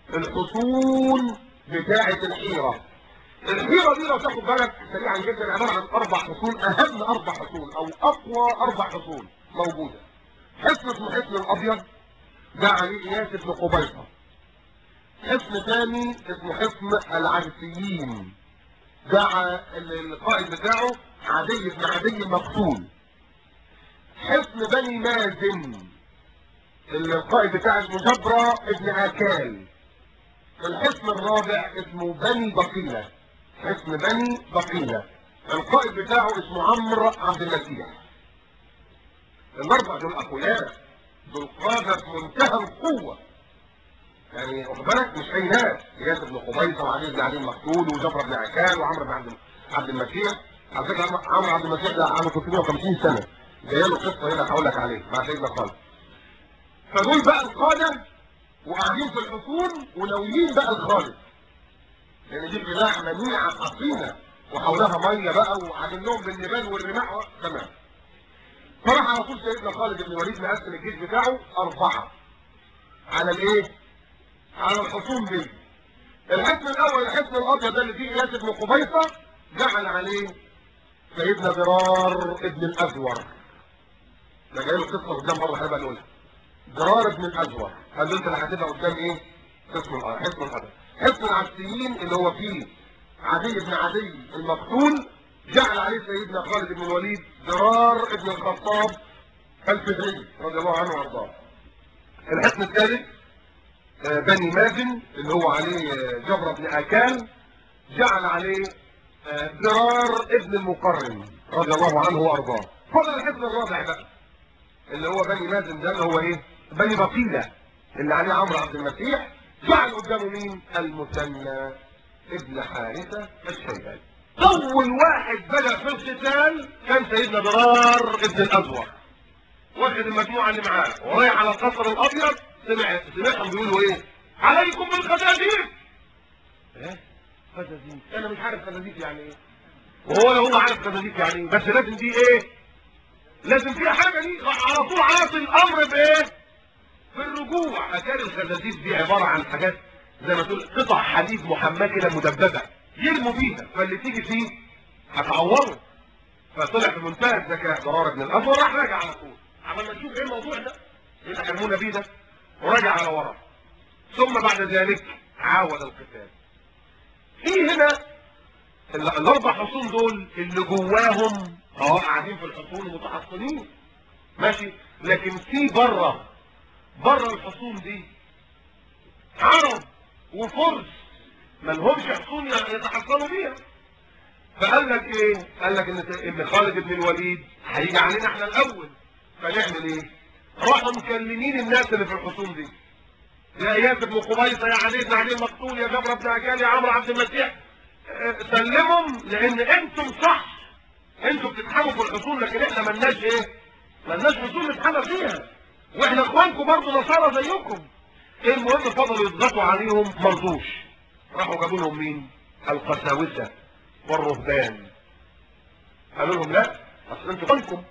الحصون بتاعه الحيره الحيره دي لو تاخد بالك سريعا جدا عباره عن اربع حصون اهم اربع حصون او اقوى اربع حصون موجوده حصن اسمه حصن الابيض ده عليه اياس بن قبيصه حصن ثاني اسمه حصن العرسيين ده القائد بتاعه عدي بن عدي مقتول حصن بني مازن اللي القائد بتاعه اسمه جبرة ابن اكال الحصن الرابع اسمه بني بقيلة حصن بني بقيلة القائد بتاعه اسمه عمرو عبد المسيح الاربع دول اقوياء دول قادة في منتهى القوة يعني واخد بالك مش اي ناس اياس بن قبيصه وعلي بن علي المقتول وجبر بن عكال وعمرو بن عبد عبد المسيح على فكره عمرو عبد المسيح ده عنده 350 سنه جايه له قصه هنا هقول لك عليه مع سيدنا خالد فدول بقى القاده وقاعدين في الحصون وناويين بقى الخالد لان دي قلاع منيعه حصينه وحولها ميه بقى وعامل لهم بالنبال والرماح تمام فراح على طول سيدنا خالد بن الوليد مقسم الجيش بتاعه اربعه على الايه؟ على الحصون دي الحصن الاول الحصن الابيض ده اللي فيه اياس بن قبيصه جعل عليه سيدنا ضرار ابن الازور ده جاي له قصه قدام مره هنبقى نقولها ضرار ابن الازور قال له انت اللي هتبقى قدام ايه؟ حصن حصن الابيض حصن العبسيين اللي هو فيه عدي بن عدي المقتول جعل عليه سيدنا خالد بن الوليد ضرار ابن الخطاب الفهري رضي الله عنه وارضاه الحصن الثالث آه، بني مازن اللي هو عليه آه، جبر بن اكان جعل عليه آه، ضرار ابن المقرن رضي الله عنه وارضاه فضل الحزب الرابع بقى اللي هو بني مازن ده اللي هو ايه بني بقيلة اللي عليه عمرو عبد المسيح جعل قدامه مين المثنى ابن حارثة الشيباني اول واحد بدأ في القتال كان سيدنا ضرار ابن الازور واخد المجموعة اللي معاه ورايح على القصر الابيض سمع سمعهم بيقولوا ايه عليكم بالخزازير ايه خزازير انا مش عارف خزازير يعني ايه وهو لو هو عارف خزازير يعني ايه بس لازم دي ايه لازم فيها حاجة دي راح على طول عاطي الامر بايه بالرجوع اتاري الخزازير دي عبارة عن حاجات زي ما تقول قطع حديد محماه كده مدببة يرموا بيها فاللي تيجي فيه هتعوره فطلع في منتهى الذكاء ضرار بن الاسود راح راجع على طول عمال ما نشوف ايه الموضوع ده ايه اللي هيرمونا بيه ده ورجع على ورا ثم بعد ذلك عاود القتال في هنا ال- الاربع حصون دول اللي جواهم اه قاعدين في الحصون متحصنين ماشي لكن في بره بره الحصون دي عرب وفرس ما لهمش حصون يتحصنوا بيها فقال لك ايه قال لك ان ان خالد بن الوليد هيجي علينا احنا الاول فنعمل ايه راحوا مكلمين الناس اللي في الحصون دي يا اياس بن قبيصه يا علي بن علي المقتول يا جبر بن عكال يا عمرو عبد المسيح اه، سلمهم لان انتم صح انتم بتتحموا في الحصون لكن احنا ملناش ايه ملناش حصون نتحمى فيها واحنا اخوانكم برضه نصارى زيكم المهم فضلوا يضغطوا عليهم مرضوش راحوا جابوا لهم مين القساوسه والرهبان قالوا لهم لا اصل انتوا خلكم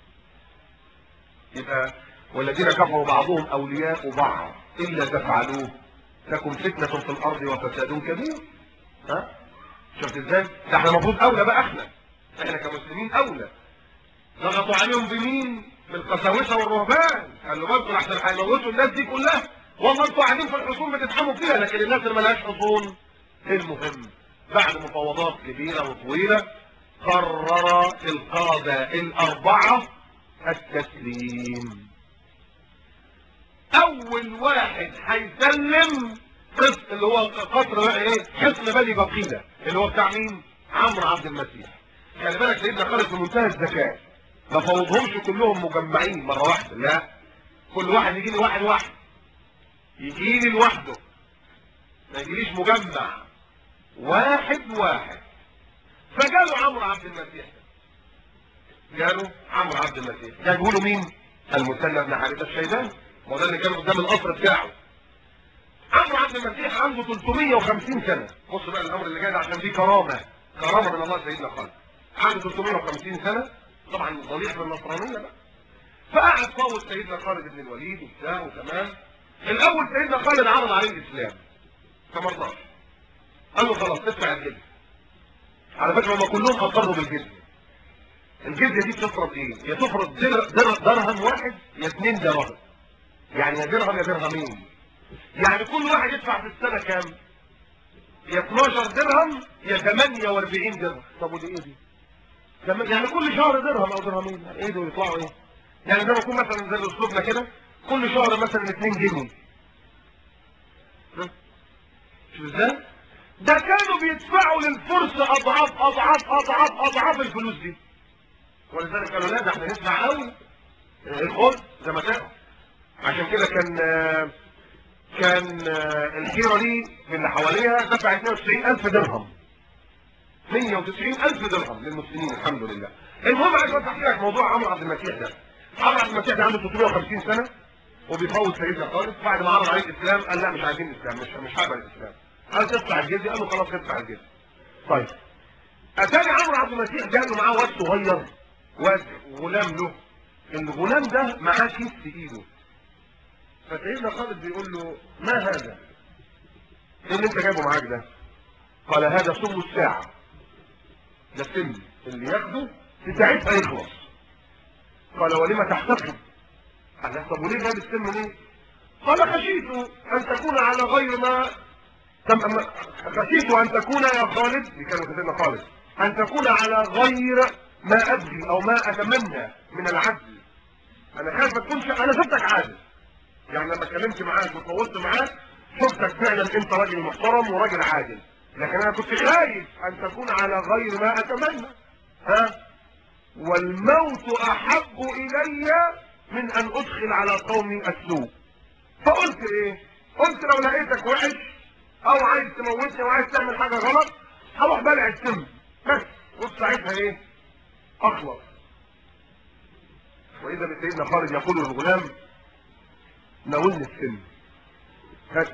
يبقى والذين كفروا بعضهم اولياء بعض الا تفعلوه تكن فتنه في الارض وفساد كبير ها شفت ازاي ده احنا المفروض اولى بقى احنا احنا كمسلمين اولى ضغطوا عليهم بمين بالقساوسه والرهبان قالوا بالكم احسن هيموتوا الناس دي كلها والله انتوا قاعدين في الحصون بتتحموا فيها لكن الناس اللي ملهاش حصون المهم بعد مفاوضات كبيره وطويله قرر القاده الاربعه التسليم اول واحد هيسلم قسم اللي هو قصر بقى ايه حصن بني بقيله اللي هو بتاع مين عمرو عبد المسيح خلي بالك سيدنا خالد في منتهى الذكاء ما فوضهمش كلهم مجمعين مره واحده لا كل واحد يجي لي واحد واحد يجي لي لوحده ما يجيليش مجمع واحد واحد فجاله عمرو عبد المسيح جاله عمرو عبد المسيح جابوا له مين المثنى بن حارثه الشيباني هو ده اللي كان قدام القصر بتاعه عمرو عبد المسيح عنده 350 سنه بص بقى الامر اللي جاي ده عشان دي كرامه كرامه من الله سيدنا خالد عنده 350 سنه طبعا ضليع في النصرانيه بقى فقعد فوض سيدنا خالد بن الوليد وبتاع وتمام الاول سيدنا خالد عرض عليه الاسلام فما رضاش قال له خلاص ادفع الجزيه على فكره هم كلهم اقروا بالجزيه الجزيه دي بتفرض ايه؟ يا تفرض در- در- درهم واحد يا اثنين درهم يعني يا درهم يا درهمين يعني كل واحد يدفع في السنه كام؟ يا 12 درهم يا 48 درهم طب ودي ايه دي؟ تم- يعني كل شهر درهم او درهمين يعني ايه دول يطلعوا ايه؟ يعني زي ما يكون مثلا زي اسلوبنا كده كل شهر مثلا 2 جنيه ها؟ شوف ازاي؟ ده كانوا بيدفعوا للفرس اضعاف اضعاف اضعاف اضعاف الفلوس دي ولذلك قالوا لا ده احنا ندفع قوي الخبز زي ما كان عشان كده كان آه، كان آه، الحيرة دي من اللي حواليها دفع 92000 درهم 190000 درهم للمسلمين الحمد لله المهم عايز افتح لك موضوع عمرو عبد المسيح ده عمرو عبد المسيح ده عنده 350 سنة وبيفوض سيدنا خالد بعد ما عرض عليه الاسلام قال لا مش عايزين الاسلام مش مش هقبل الاسلام قال تدفع الجزية قال له خلاص ادفع الجزية طيب اتاني عمرو عبد المسيح جاب له معاه واد صغير واد غلام له الغلام ده معاه كيس في ايده فسيدنا خالد بيقول له ما هذا ايه اللي انت جايبه معاك ده قال هذا سم الساعة ده سم اللي ياخده في ساعتها يخلص قال ولما تحتفظ قال له طب وليه جايب السم ليه قال خشيت ان تكون على غير ما تم أما- خشيت ان تكون يا خالد دي كانوا سيدنا خالد ان تكون على غير ما ابغي او ما اتمنى من العدل انا خايف ما تكونش انا شفتك عادل يعني لما اتكلمت معاك وطولت معاك شفتك فعلا انت راجل محترم وراجل عادل لكن انا كنت خايف ان تكون على غير ما اتمنى ها والموت احب الي من ان ادخل على قومي السوء فقلت ايه قلت لو لقيتك وحش او عايز تموتني وعايز تعمل حاجه غلط هروح بلع السم بس وساعتها ايه اخلص واذا بسيدنا خالد يقول للغلام ناولني السم هات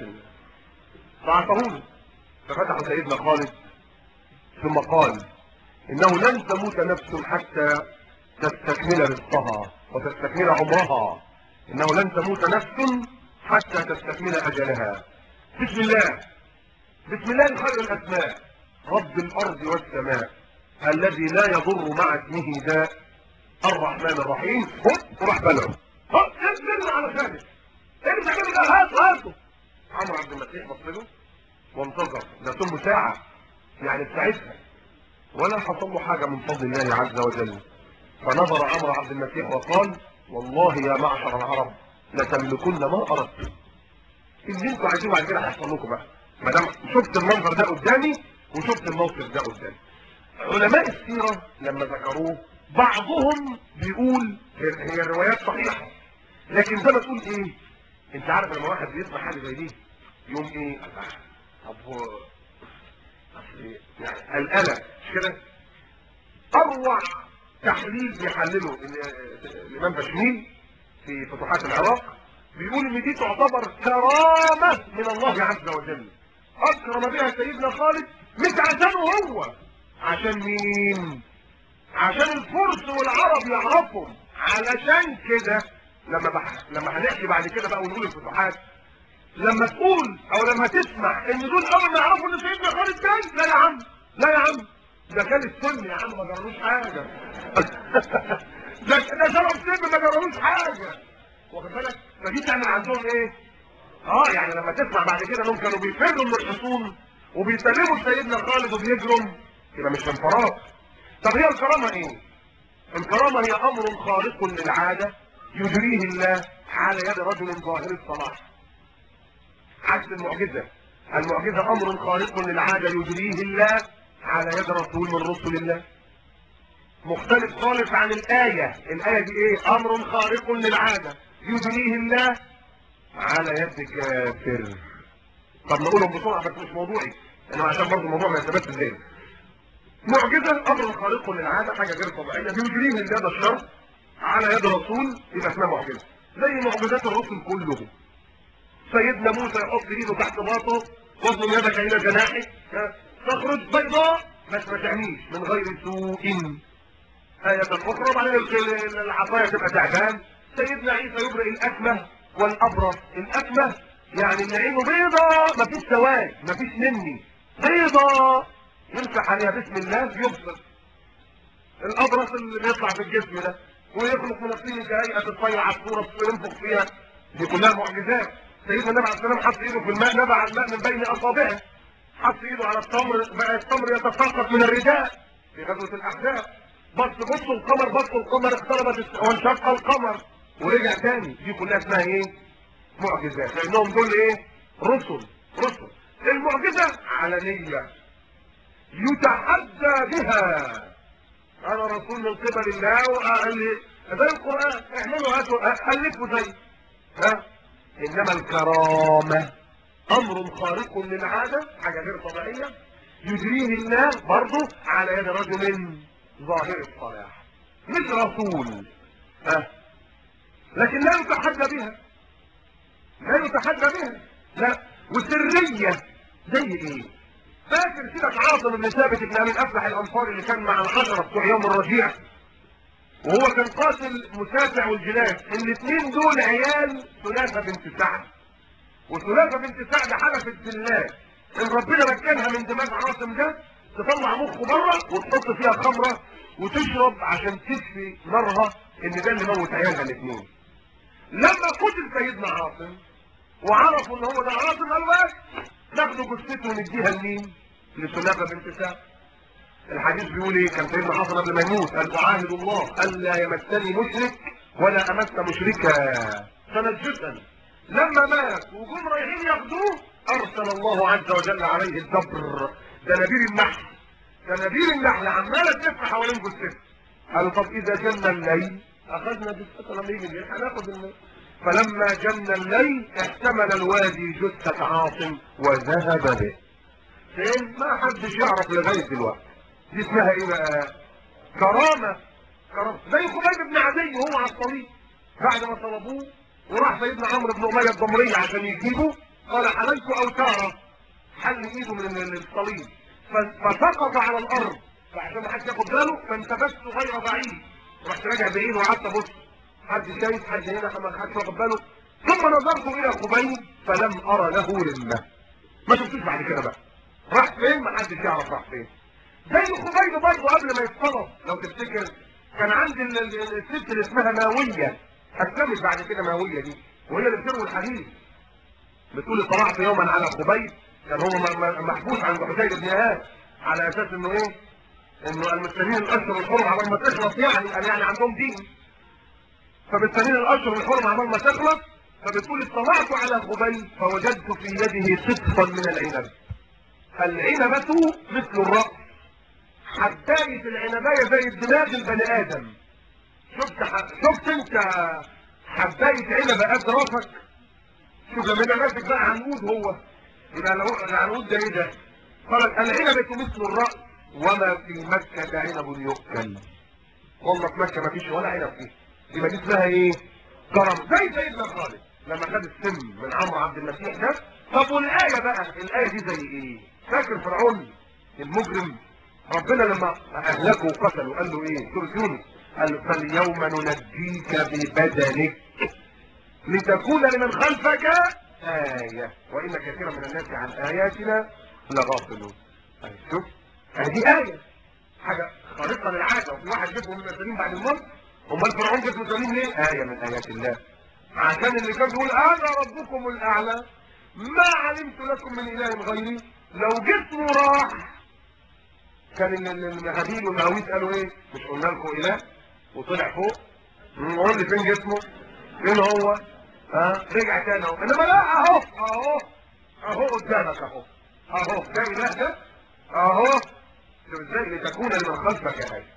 فعطروني ففتح سيدنا خالد ثم قال انه لن تموت نفس حتى تستكمل رزقها وتستكمل عمرها انه لن تموت نفس حتى تستكمل اجلها بسم الله بسم الله خير الاسماء رب الارض والسماء الذي لا يضر مع اسمه داء الرحمن الرحيم هوب وراح بلعه هوب انزل على خالد ارجع كده هات هاته عمرو عبد المسيح بص له وانتظر ده ثم ساعة يعني بساعتها ولا حصل له حاجة من فضل الله عز وجل فنظر عمرو عبد المسيح وقال والله يا معشر العرب لتملكن ما اردت اللي انتوا عايزينه بعد كده هيحصل لكم بقى ما دام شفت المنظر ده قدامي وشفت الموقف ده قدامي علماء السيرة لما ذكروه بعضهم بيقول هي هي الروايات صحيحة لكن زي ما تقول ايه انت عارف لما واحد بيسمع حاجة زي دي يوم ايه طب هو أصل يعني القلق مش كده اروع تحليل بيحلله ال- الامام بشميل في فتوحات العراق بيقول ان دي تعتبر كرامة من الله عز وجل اكرم بها سيدنا خالد مش عشانه هو عشان مين عشان الفرس والعرب يعرفهم علشان كده لما بح... لما هنحكي بعد كده بقى ونقول الفتوحات لما تقول او لما تسمع ان دول اول ما يعرفوا ان سيدنا خالد جاي لا يا عم لا يا عم ده كان السن يا عم ما جرالوش حاجه ده ده شرف سن ما جرالوش حاجه واخد بالك فدي تعمل عندهم ايه اه يعني لما تسمع بعد كده انهم كانوا بيفروا من الحصون وبيسلموا لسيدنا خالد وبيجرم يبقى مش من فراغ طب هي الكرامه ايه الكرامه هي امر خارق للعاده يجريه الله على يد رجل ظاهر الصلاح عكس المعجزة المعجزة أمر خارق للعادة يجريه الله على يد رسول من رسل الله مختلف خالص عن الآية الآية دي إيه أمر خارق للعادة يجريه الله على يد كافر طب نقولهم بسرعة بس مش موضوعي أنا عشان برضه الموضوع ما يثبتش ازاي معجزة أمر خارق للعادة حاجة غير طبيعية بيجريه الله ده الشر على يد رسول يبقى اسمها معجزة زي معجزات الرسل كلهم سيدنا موسى يحط ايده تحت باطه واضم يدك الى جناحك ها، تخرج بيضاء بس ما تعميش من غير سوء آية أخرى بعدين ال- العصاية تبقى تعبان سيدنا عيسى يبرئ الأكمة والأبرص الأكمة يعني اللي عينه بيضاء مفيش سواد مفيش مني بيضاء يمسح عليها بسم الله يبصر الأبرص اللي بيطلع في الجسم ده ويخلق من الطين كهيئة الطير عصفورة ينفخ فيها دي كلها معجزات سيدنا النبي عليه السلام حط ايده في الماء نبع الماء من بين اصابعه حط ايده على التمر بقى التمر يتساقط من الرداء في غزوه الاحزاب بص بصوا القمر بصوا القمر اقتربت الس- وانشق القمر ورجع تاني دي كلها اسمها ايه معجزات لانهم دول ايه رسل رسل المعجزه علنيه يتحدى بها انا رسول من قبل الله وقال لي زي القران اعملوا هاتوا الفوا زي ها انما الكرامة امر خارق للعادة حاجة غير طبيعية يجريه الله برضه على يد رجل ظاهر الصلاح مش رسول ها لكن لا يتحدى بها لا يتحدى بها لا وسرية زي ايه فاكر سيدك عاصم بن ثابت بن ابي الافلح الانصاري اللي كان مع العشرة بتوع يوم الرجيع وهو كان قاتل مسافع والجلاس الاثنين دول عيال ثلاثة بنت سعد وثلاثة بنت سعد حلفت بالله ان ربنا مكنها من دماغ عاصم ده تطلع مخه بره وتحط فيها خمرة وتشرب عشان تشفي نارها ان ده اللي موت عيالها الاثنين لما قتل سيدنا عاصم وعرفوا ان هو ده عاصم قالوا بس ناخدوا جثته ونديها لمين؟ لثلاثة بنت سعد الحديث بيقول ايه كان سيدنا حسن قبل ما يموت قال اعاهد الله الا يمسني مشرك ولا امس مشركا فنجسا لما مات وجم رايحين ياخدوه ارسل الله عز وجل عليه الدبر دنابير النحل دنابير النحل عماله تلف حوالين جثته قالوا طب اذا جن الليل اخذنا جثته لما يجي الليل هناخد الليل فلما جن الليل احتمل الوادي جثه عاصم وذهب به فين ما حدش يعرف لغايه دلوقتي دي اسمها ايه بقى كرامه كرامه زي خبيب بن عدي وهو على الطريق بعد ما طلبوه وراح سيدنا عمرو بن اميه الضمري عشان يجيبه قال حللت اوتاره حل ايده من الصليب فسقط على الارض فعشان ما حدش ياخد باله فانتبهت غير بعيد رحت راجع بعيد وقعدت ابص حد شايف حد هنا ما حدش واخد باله ثم نظرت الى خبيب فلم ارى له رمه ما شفتوش بعد كده بقى راح فين ما حدش يعرف راح فين زي خبيب برضه قبل ما يتصلب لو تفتكر كان عند الست اللي اسمها ماويه اسلمت بعد كده ماويه دي وهي اللي بتروي الحديث بتقول طلعت يوما على خبيب كان هو محبوس عند حسين بن اياد على اساس انه ايه انه المسلمين الاشهر الحرم عمال ما تخلص يعني قال يعني عندهم دين فمستنين الاشهر الحرم عمال ما تخلص فبتقول اطلعت على خبيب فوجدت في يده سقفا من العنب العنبة مثل الرأس حباية العنباية زي الدماغ البني ادم شفت ح... شفت انت حباية عنبة قد راسك شوف لما يبقى ماسك بقى عنقود هو يبقى العنقود ده ايه ده قالت العنبة مثل الرأس وما في مكة عنب يؤكل والله في مكة ما فيش ولا عنب فيه يبقى دي اسمها ايه كرم زي سيدنا خالد لما خد السم من عمرو عبد المسيح ده طب والايه بقى الايه دي زي ايه فاكر فرعون المجرم ربنا لما اهلكه وقتلوا قال له ايه سوره يونس قال فاليوم ننجيك ببدنك لتكون لمن خلفك آية وإن كثيرا من الناس عن آياتنا لغافلون شوف هذه آية حاجة خارقة للعادة وفي واحد جسمه من سليم بعد الموت امال فرعون جسمه سليم ليه؟ آية من آيات الله عشان اللي كان بيقول أنا ربكم الأعلى ما علمت لكم من إله غيري لو جسمه راح كان المهابيل والمهاويس قالوا ايه مش قلنا لكم اله وطلع فوق قول لي فين جسمه فين هو ها رجع تاني اهو انما لا اهو اهو اهو قدامك اهو اهو ده اله ده اهو شوف ازاي لتكون لمن خلفك هاي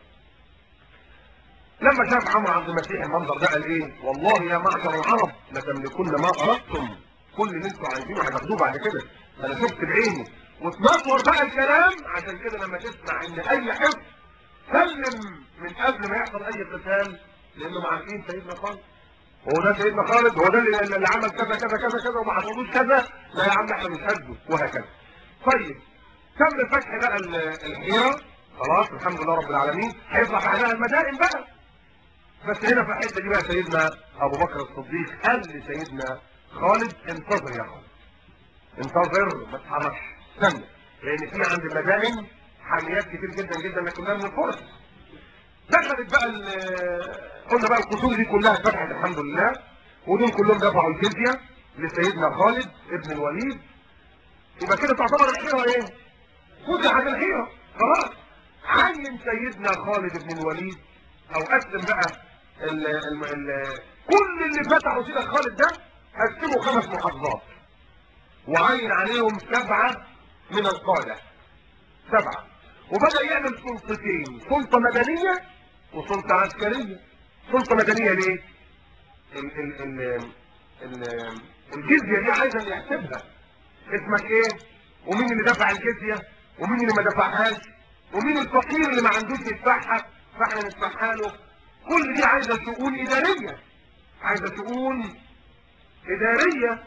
لما شاف عمرو عبد المسيح المنظر ده قال ايه والله يا معشر العرب لتملكن ما اردتم كل اللي انتوا عايزينه هتاخدوه بعد كده انا شفت بعيني وتنطور بقى الكلام عشان كده لما تسمع ان اي حفظ سلم من قبل ما يحصل اي قتال لانهم عارفين سيدنا خالد هو ده سيدنا خالد هو ده اللي, اللي عمل كذا كذا كذا كذا وما حصلوش كذا لا يا عم احنا مش قده وهكذا طيب تم فتح بقى الحيره خلاص الحمد لله رب العالمين هيطلع بعدها المدائن بقى بس هنا في الحته دي بقى سيدنا ابو بكر الصديق قال لسيدنا خالد انتظر يا خالد انتظر ما تتحركش استنى لان في عند المدائن حاميات كتير جدا جدا لكنها من الفرس دخلت بقى قلنا بقى القصور دي كلها اتفتحت الحمد لله ودول كلهم دفعوا الجزيه لسيدنا خالد ابن الوليد يبقى كده تعتبر الحيره ايه؟ فتحت الحيره خلاص عين سيدنا خالد بن الوليد او اسلم بقى ال ال ال كل اللي فتحوا سيدنا خالد ده قسموا خمس محافظات وعين عليهم سبعة من القادة سبعة وبدأ يعمل سلطتين سلطة مدنية وسلطة عسكرية سلطة مدنية ليه ال ال ال ال الجزية دي عايزة اللي يحسبها اسمك ايه ومين اللي دفع الجزية ومين اللي ما دفعهاش ومين الفقير اللي ما عندوش يدفعها فاحنا ندفعها له كل دي عايزة شؤون ادارية عايزة شؤون ادارية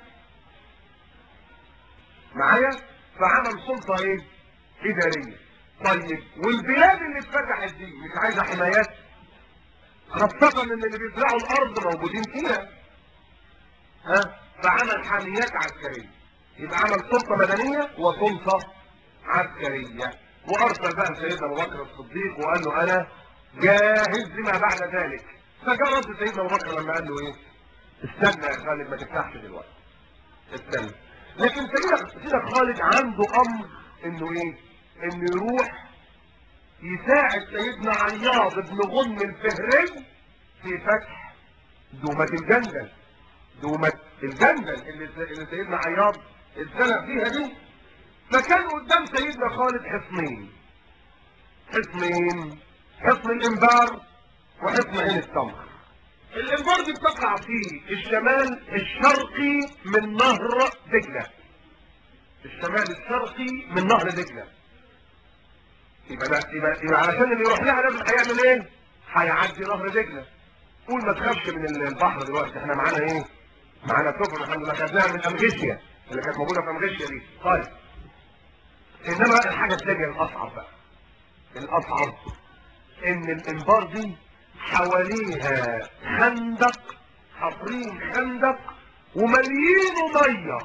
معايا فعمل سلطة ايه ادارية طيب والبلاد اللي اتفتحت دي مش عايزة حمايات خاصة ان اللي بيزرعوا الارض موجودين فيها ها فعمل حاميات عسكرية يبقى عمل سلطة مدنية وسلطة عسكرية وارسل بقى سيدنا ابو بكر الصديق وقال له انا جاهز لما بعد ذلك فجاء رد سيدنا ابو بكر لما قال له ايه استنى يا خالد ما تفتحش دلوقتي استنى لكن سيدنا سيدنا خالد عنده امر انه ايه انه يروح يساعد سيدنا عياض بن غنم الفهري في فتح دومة الجندل دومة الجندل اللي, اللي سيدنا عياض اتزنق فيها دي فكان قدام سيدنا خالد حصنين حصنين حصن الانبار وحصن عين التمر الانبار دي بتقع في الشمال الشرقي من نهر دجله الشمال الشرقي من نهر دجله يبقى ده يبقى, يبقى علشان اللي يروح لها لازم هيعمل ايه؟ هيعدي نهر دجله قول ما تخافش من البحر دلوقتي احنا معانا ايه؟ معانا سفن الحمد لله خدناها من امغيشيا اللي كانت موجوده في امغيشيا دي طيب انما بقى الحاجه الثانيه الاصعب بقى الاصعب ان الانبار دي حواليها خندق حفرين خندق ومليينه ميه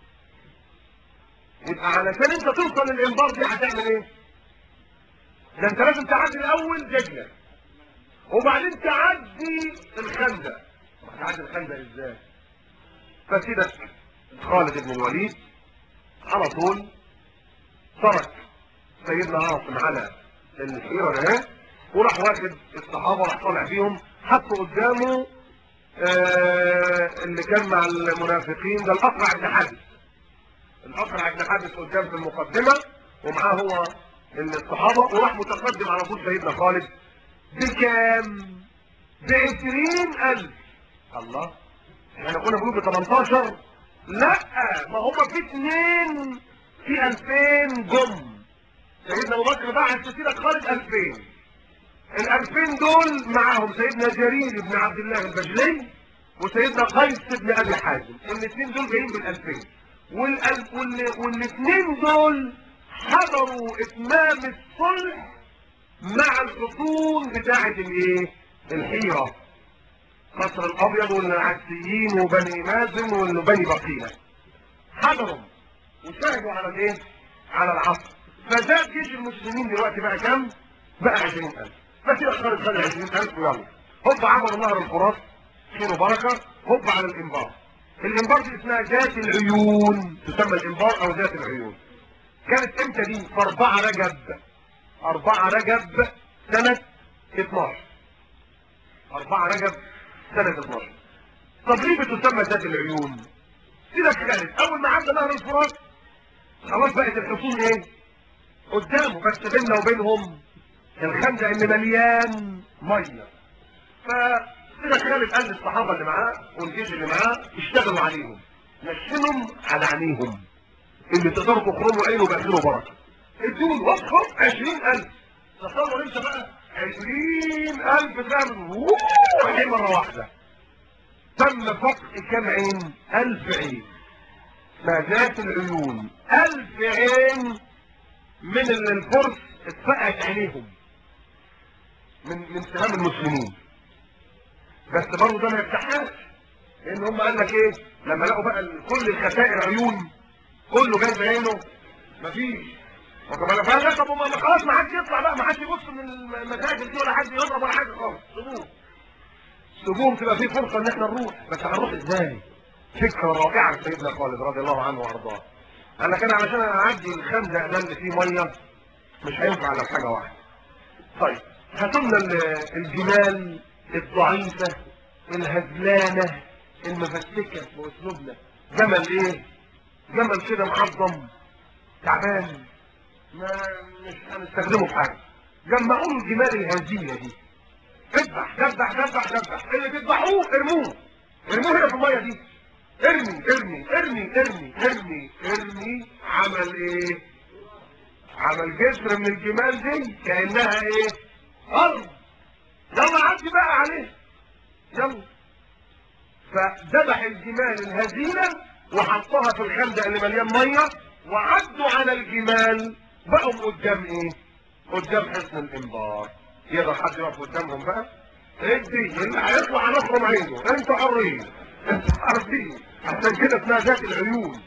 يبقى علشان انت توصل للانبار دي هتعمل ايه؟ ده انت لازم تعدي الاول دجله وبعدين تعدي الخندق هتعدي الخندق ازاي؟ فسيدك خالد بن الوليد على طول ترك سيدنا عاصم على الحيرة ده وراح واخد الصحابة راح طالع بيهم حطوا قدامه آه اللي كان مع المنافقين ده الأقرع بن حابس الأقرع بن حابس قدام في المقدمة ومعاه هو الصحابة وراح متقدم على طول سيدنا خالد بكام؟ بعشرين ألف الله احنا كنا بنقول ب 18 لا ما هم في اثنين في 2000 جم سيدنا ابو بكر بعت سيدنا خالد 2000 ال 2000 دول معاهم سيدنا جرير بن عبد الله البجلي وسيدنا قيس بن ابي حازم الاثنين دول جايين بال 2000 والألف والاثنين دول حضروا اتمام الصلح مع الخصوم بتاعه الايه الحيره قصر الابيض والعكسيين وبني مازن وبني بقية حضروا وشاهدوا على الايه على العصر فزاد جيش المسلمين دلوقتي بقى كام بقى 20000 بس خالد خد 20000 ويلا هوب عبر نهر الفرات خير وبركه هوب على الانبار الانبار دي اسمها ذات العيون تسمى الانبار او ذات العيون كانت امتى دي في 4 رجب 4 رجب سنه 12 4 رجب سنة 12 طب ليه بتسمى ذات العيون سيدك خالد اول ما عدى نهر الفرات خلاص بقت الحصون ايه قدامه بس بيننا وبينهم الخندق اللي مليان ميه فسيدك خالد قال للصحابه اللي معاه والجيش اللي معاه اشتغلوا عليهم نشنهم على عينيهم اللي تقدروا تخرموا عينه باخره بركه ادوا وقفوا 20000 تصور انت بقى عشرين ألف سهم عين مرة واحدة تم فتح كم عين ألف عين ما ذات العيون ألف عين من اللي الفرس اتفقت عينيهم من من سهام المسلمين بس برضه ده ما يفتحهاش لان هم قال لك ايه لما لقوا بقى كل الخسائر عيون كله جاي بعينه مفيش وكمان بقى طب ما خلاص ما حدش يطلع بقى ما حدش يبص من المساجد دي ولا حد يضرب ولا حاجه خالص سيبوهم سيبوهم تبقى في فرصه ان احنا نروح بس هنروح ازاي؟ فكره رائعه سيدنا خالد رضي الله عنه وارضاه قال لك انا علشان اعدي الخندق ده اللي فيه ميه مش هينفع الا حاجه واحده طيب هاتوا لنا الجمال الضعيفه الهزلانه المفسكه باسلوبنا جمل ايه؟ جمل كده معظم تعبان ما مش هنستخدمه في حاجه جمعوا له الجمال الهزيله دي اذبح ذبح ذبح ذبح اللي تذبحوه ارموه ارموه هنا في الميه دي ارمي ارمي ارمي ارمي ارمي ارمي عمل ايه عمل جسر من الجمال دي كانها ايه ارض يلا عدي بقى عليه يلا فذبح الجمال الهزيله وحطها في الخندق اللي مليان ميه وعدوا على الجمال بقوا قدام ايه قدام حصن الانبار يقدر حد يقف قدامهم بقى ادي اللي هيطلع هنخرم عينه انتوا حرين انتوا عارفين عشان كده اسمها ذات العيون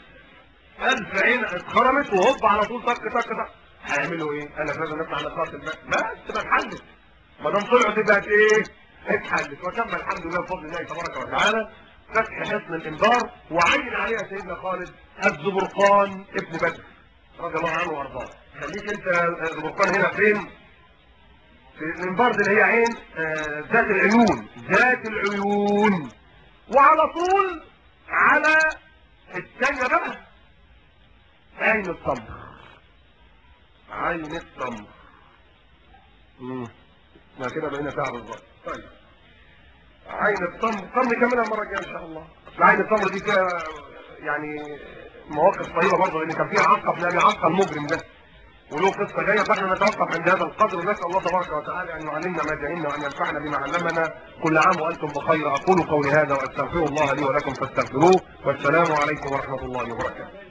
الف عين اتخرمت وهوب على طول طق طق طق هيعملوا ايه؟ انا لازم نطلع نقاط الباب بس تبقى اتحلت ما دام طلعت بقت ايه؟ اتحلت وتم الحمد لله بفضل الله تبارك وتعالى فتح حصن الانبار وعين عليها سيدنا خالد الزبرقان ابن بدر رضي الله عنه وارضاه خليك انت الزبرقان هنا فين؟ في الانبار دي اللي هي عين آه ذات العيون ذات العيون وعلى طول على الثانيه بقى عين التمر عين التمر امم ما كده بقينا ساعه بالظبط طيب عين التمر التمر كمان المره الجايه ان شاء الله أصل عين التمر دي فيها يعني مواقف طيبه برضه لان كان فيها عقب لابي عقب المجرم ده وله قصه جايه فاحنا نتوقف عند هذا القدر ونسال الله تبارك وتعالى ان يعلمنا ما جهلنا وان ينفعنا بما علمنا كل عام وانتم بخير اقول قولي هذا واستغفر الله لي ولكم فاستغفروه والسلام عليكم ورحمه الله وبركاته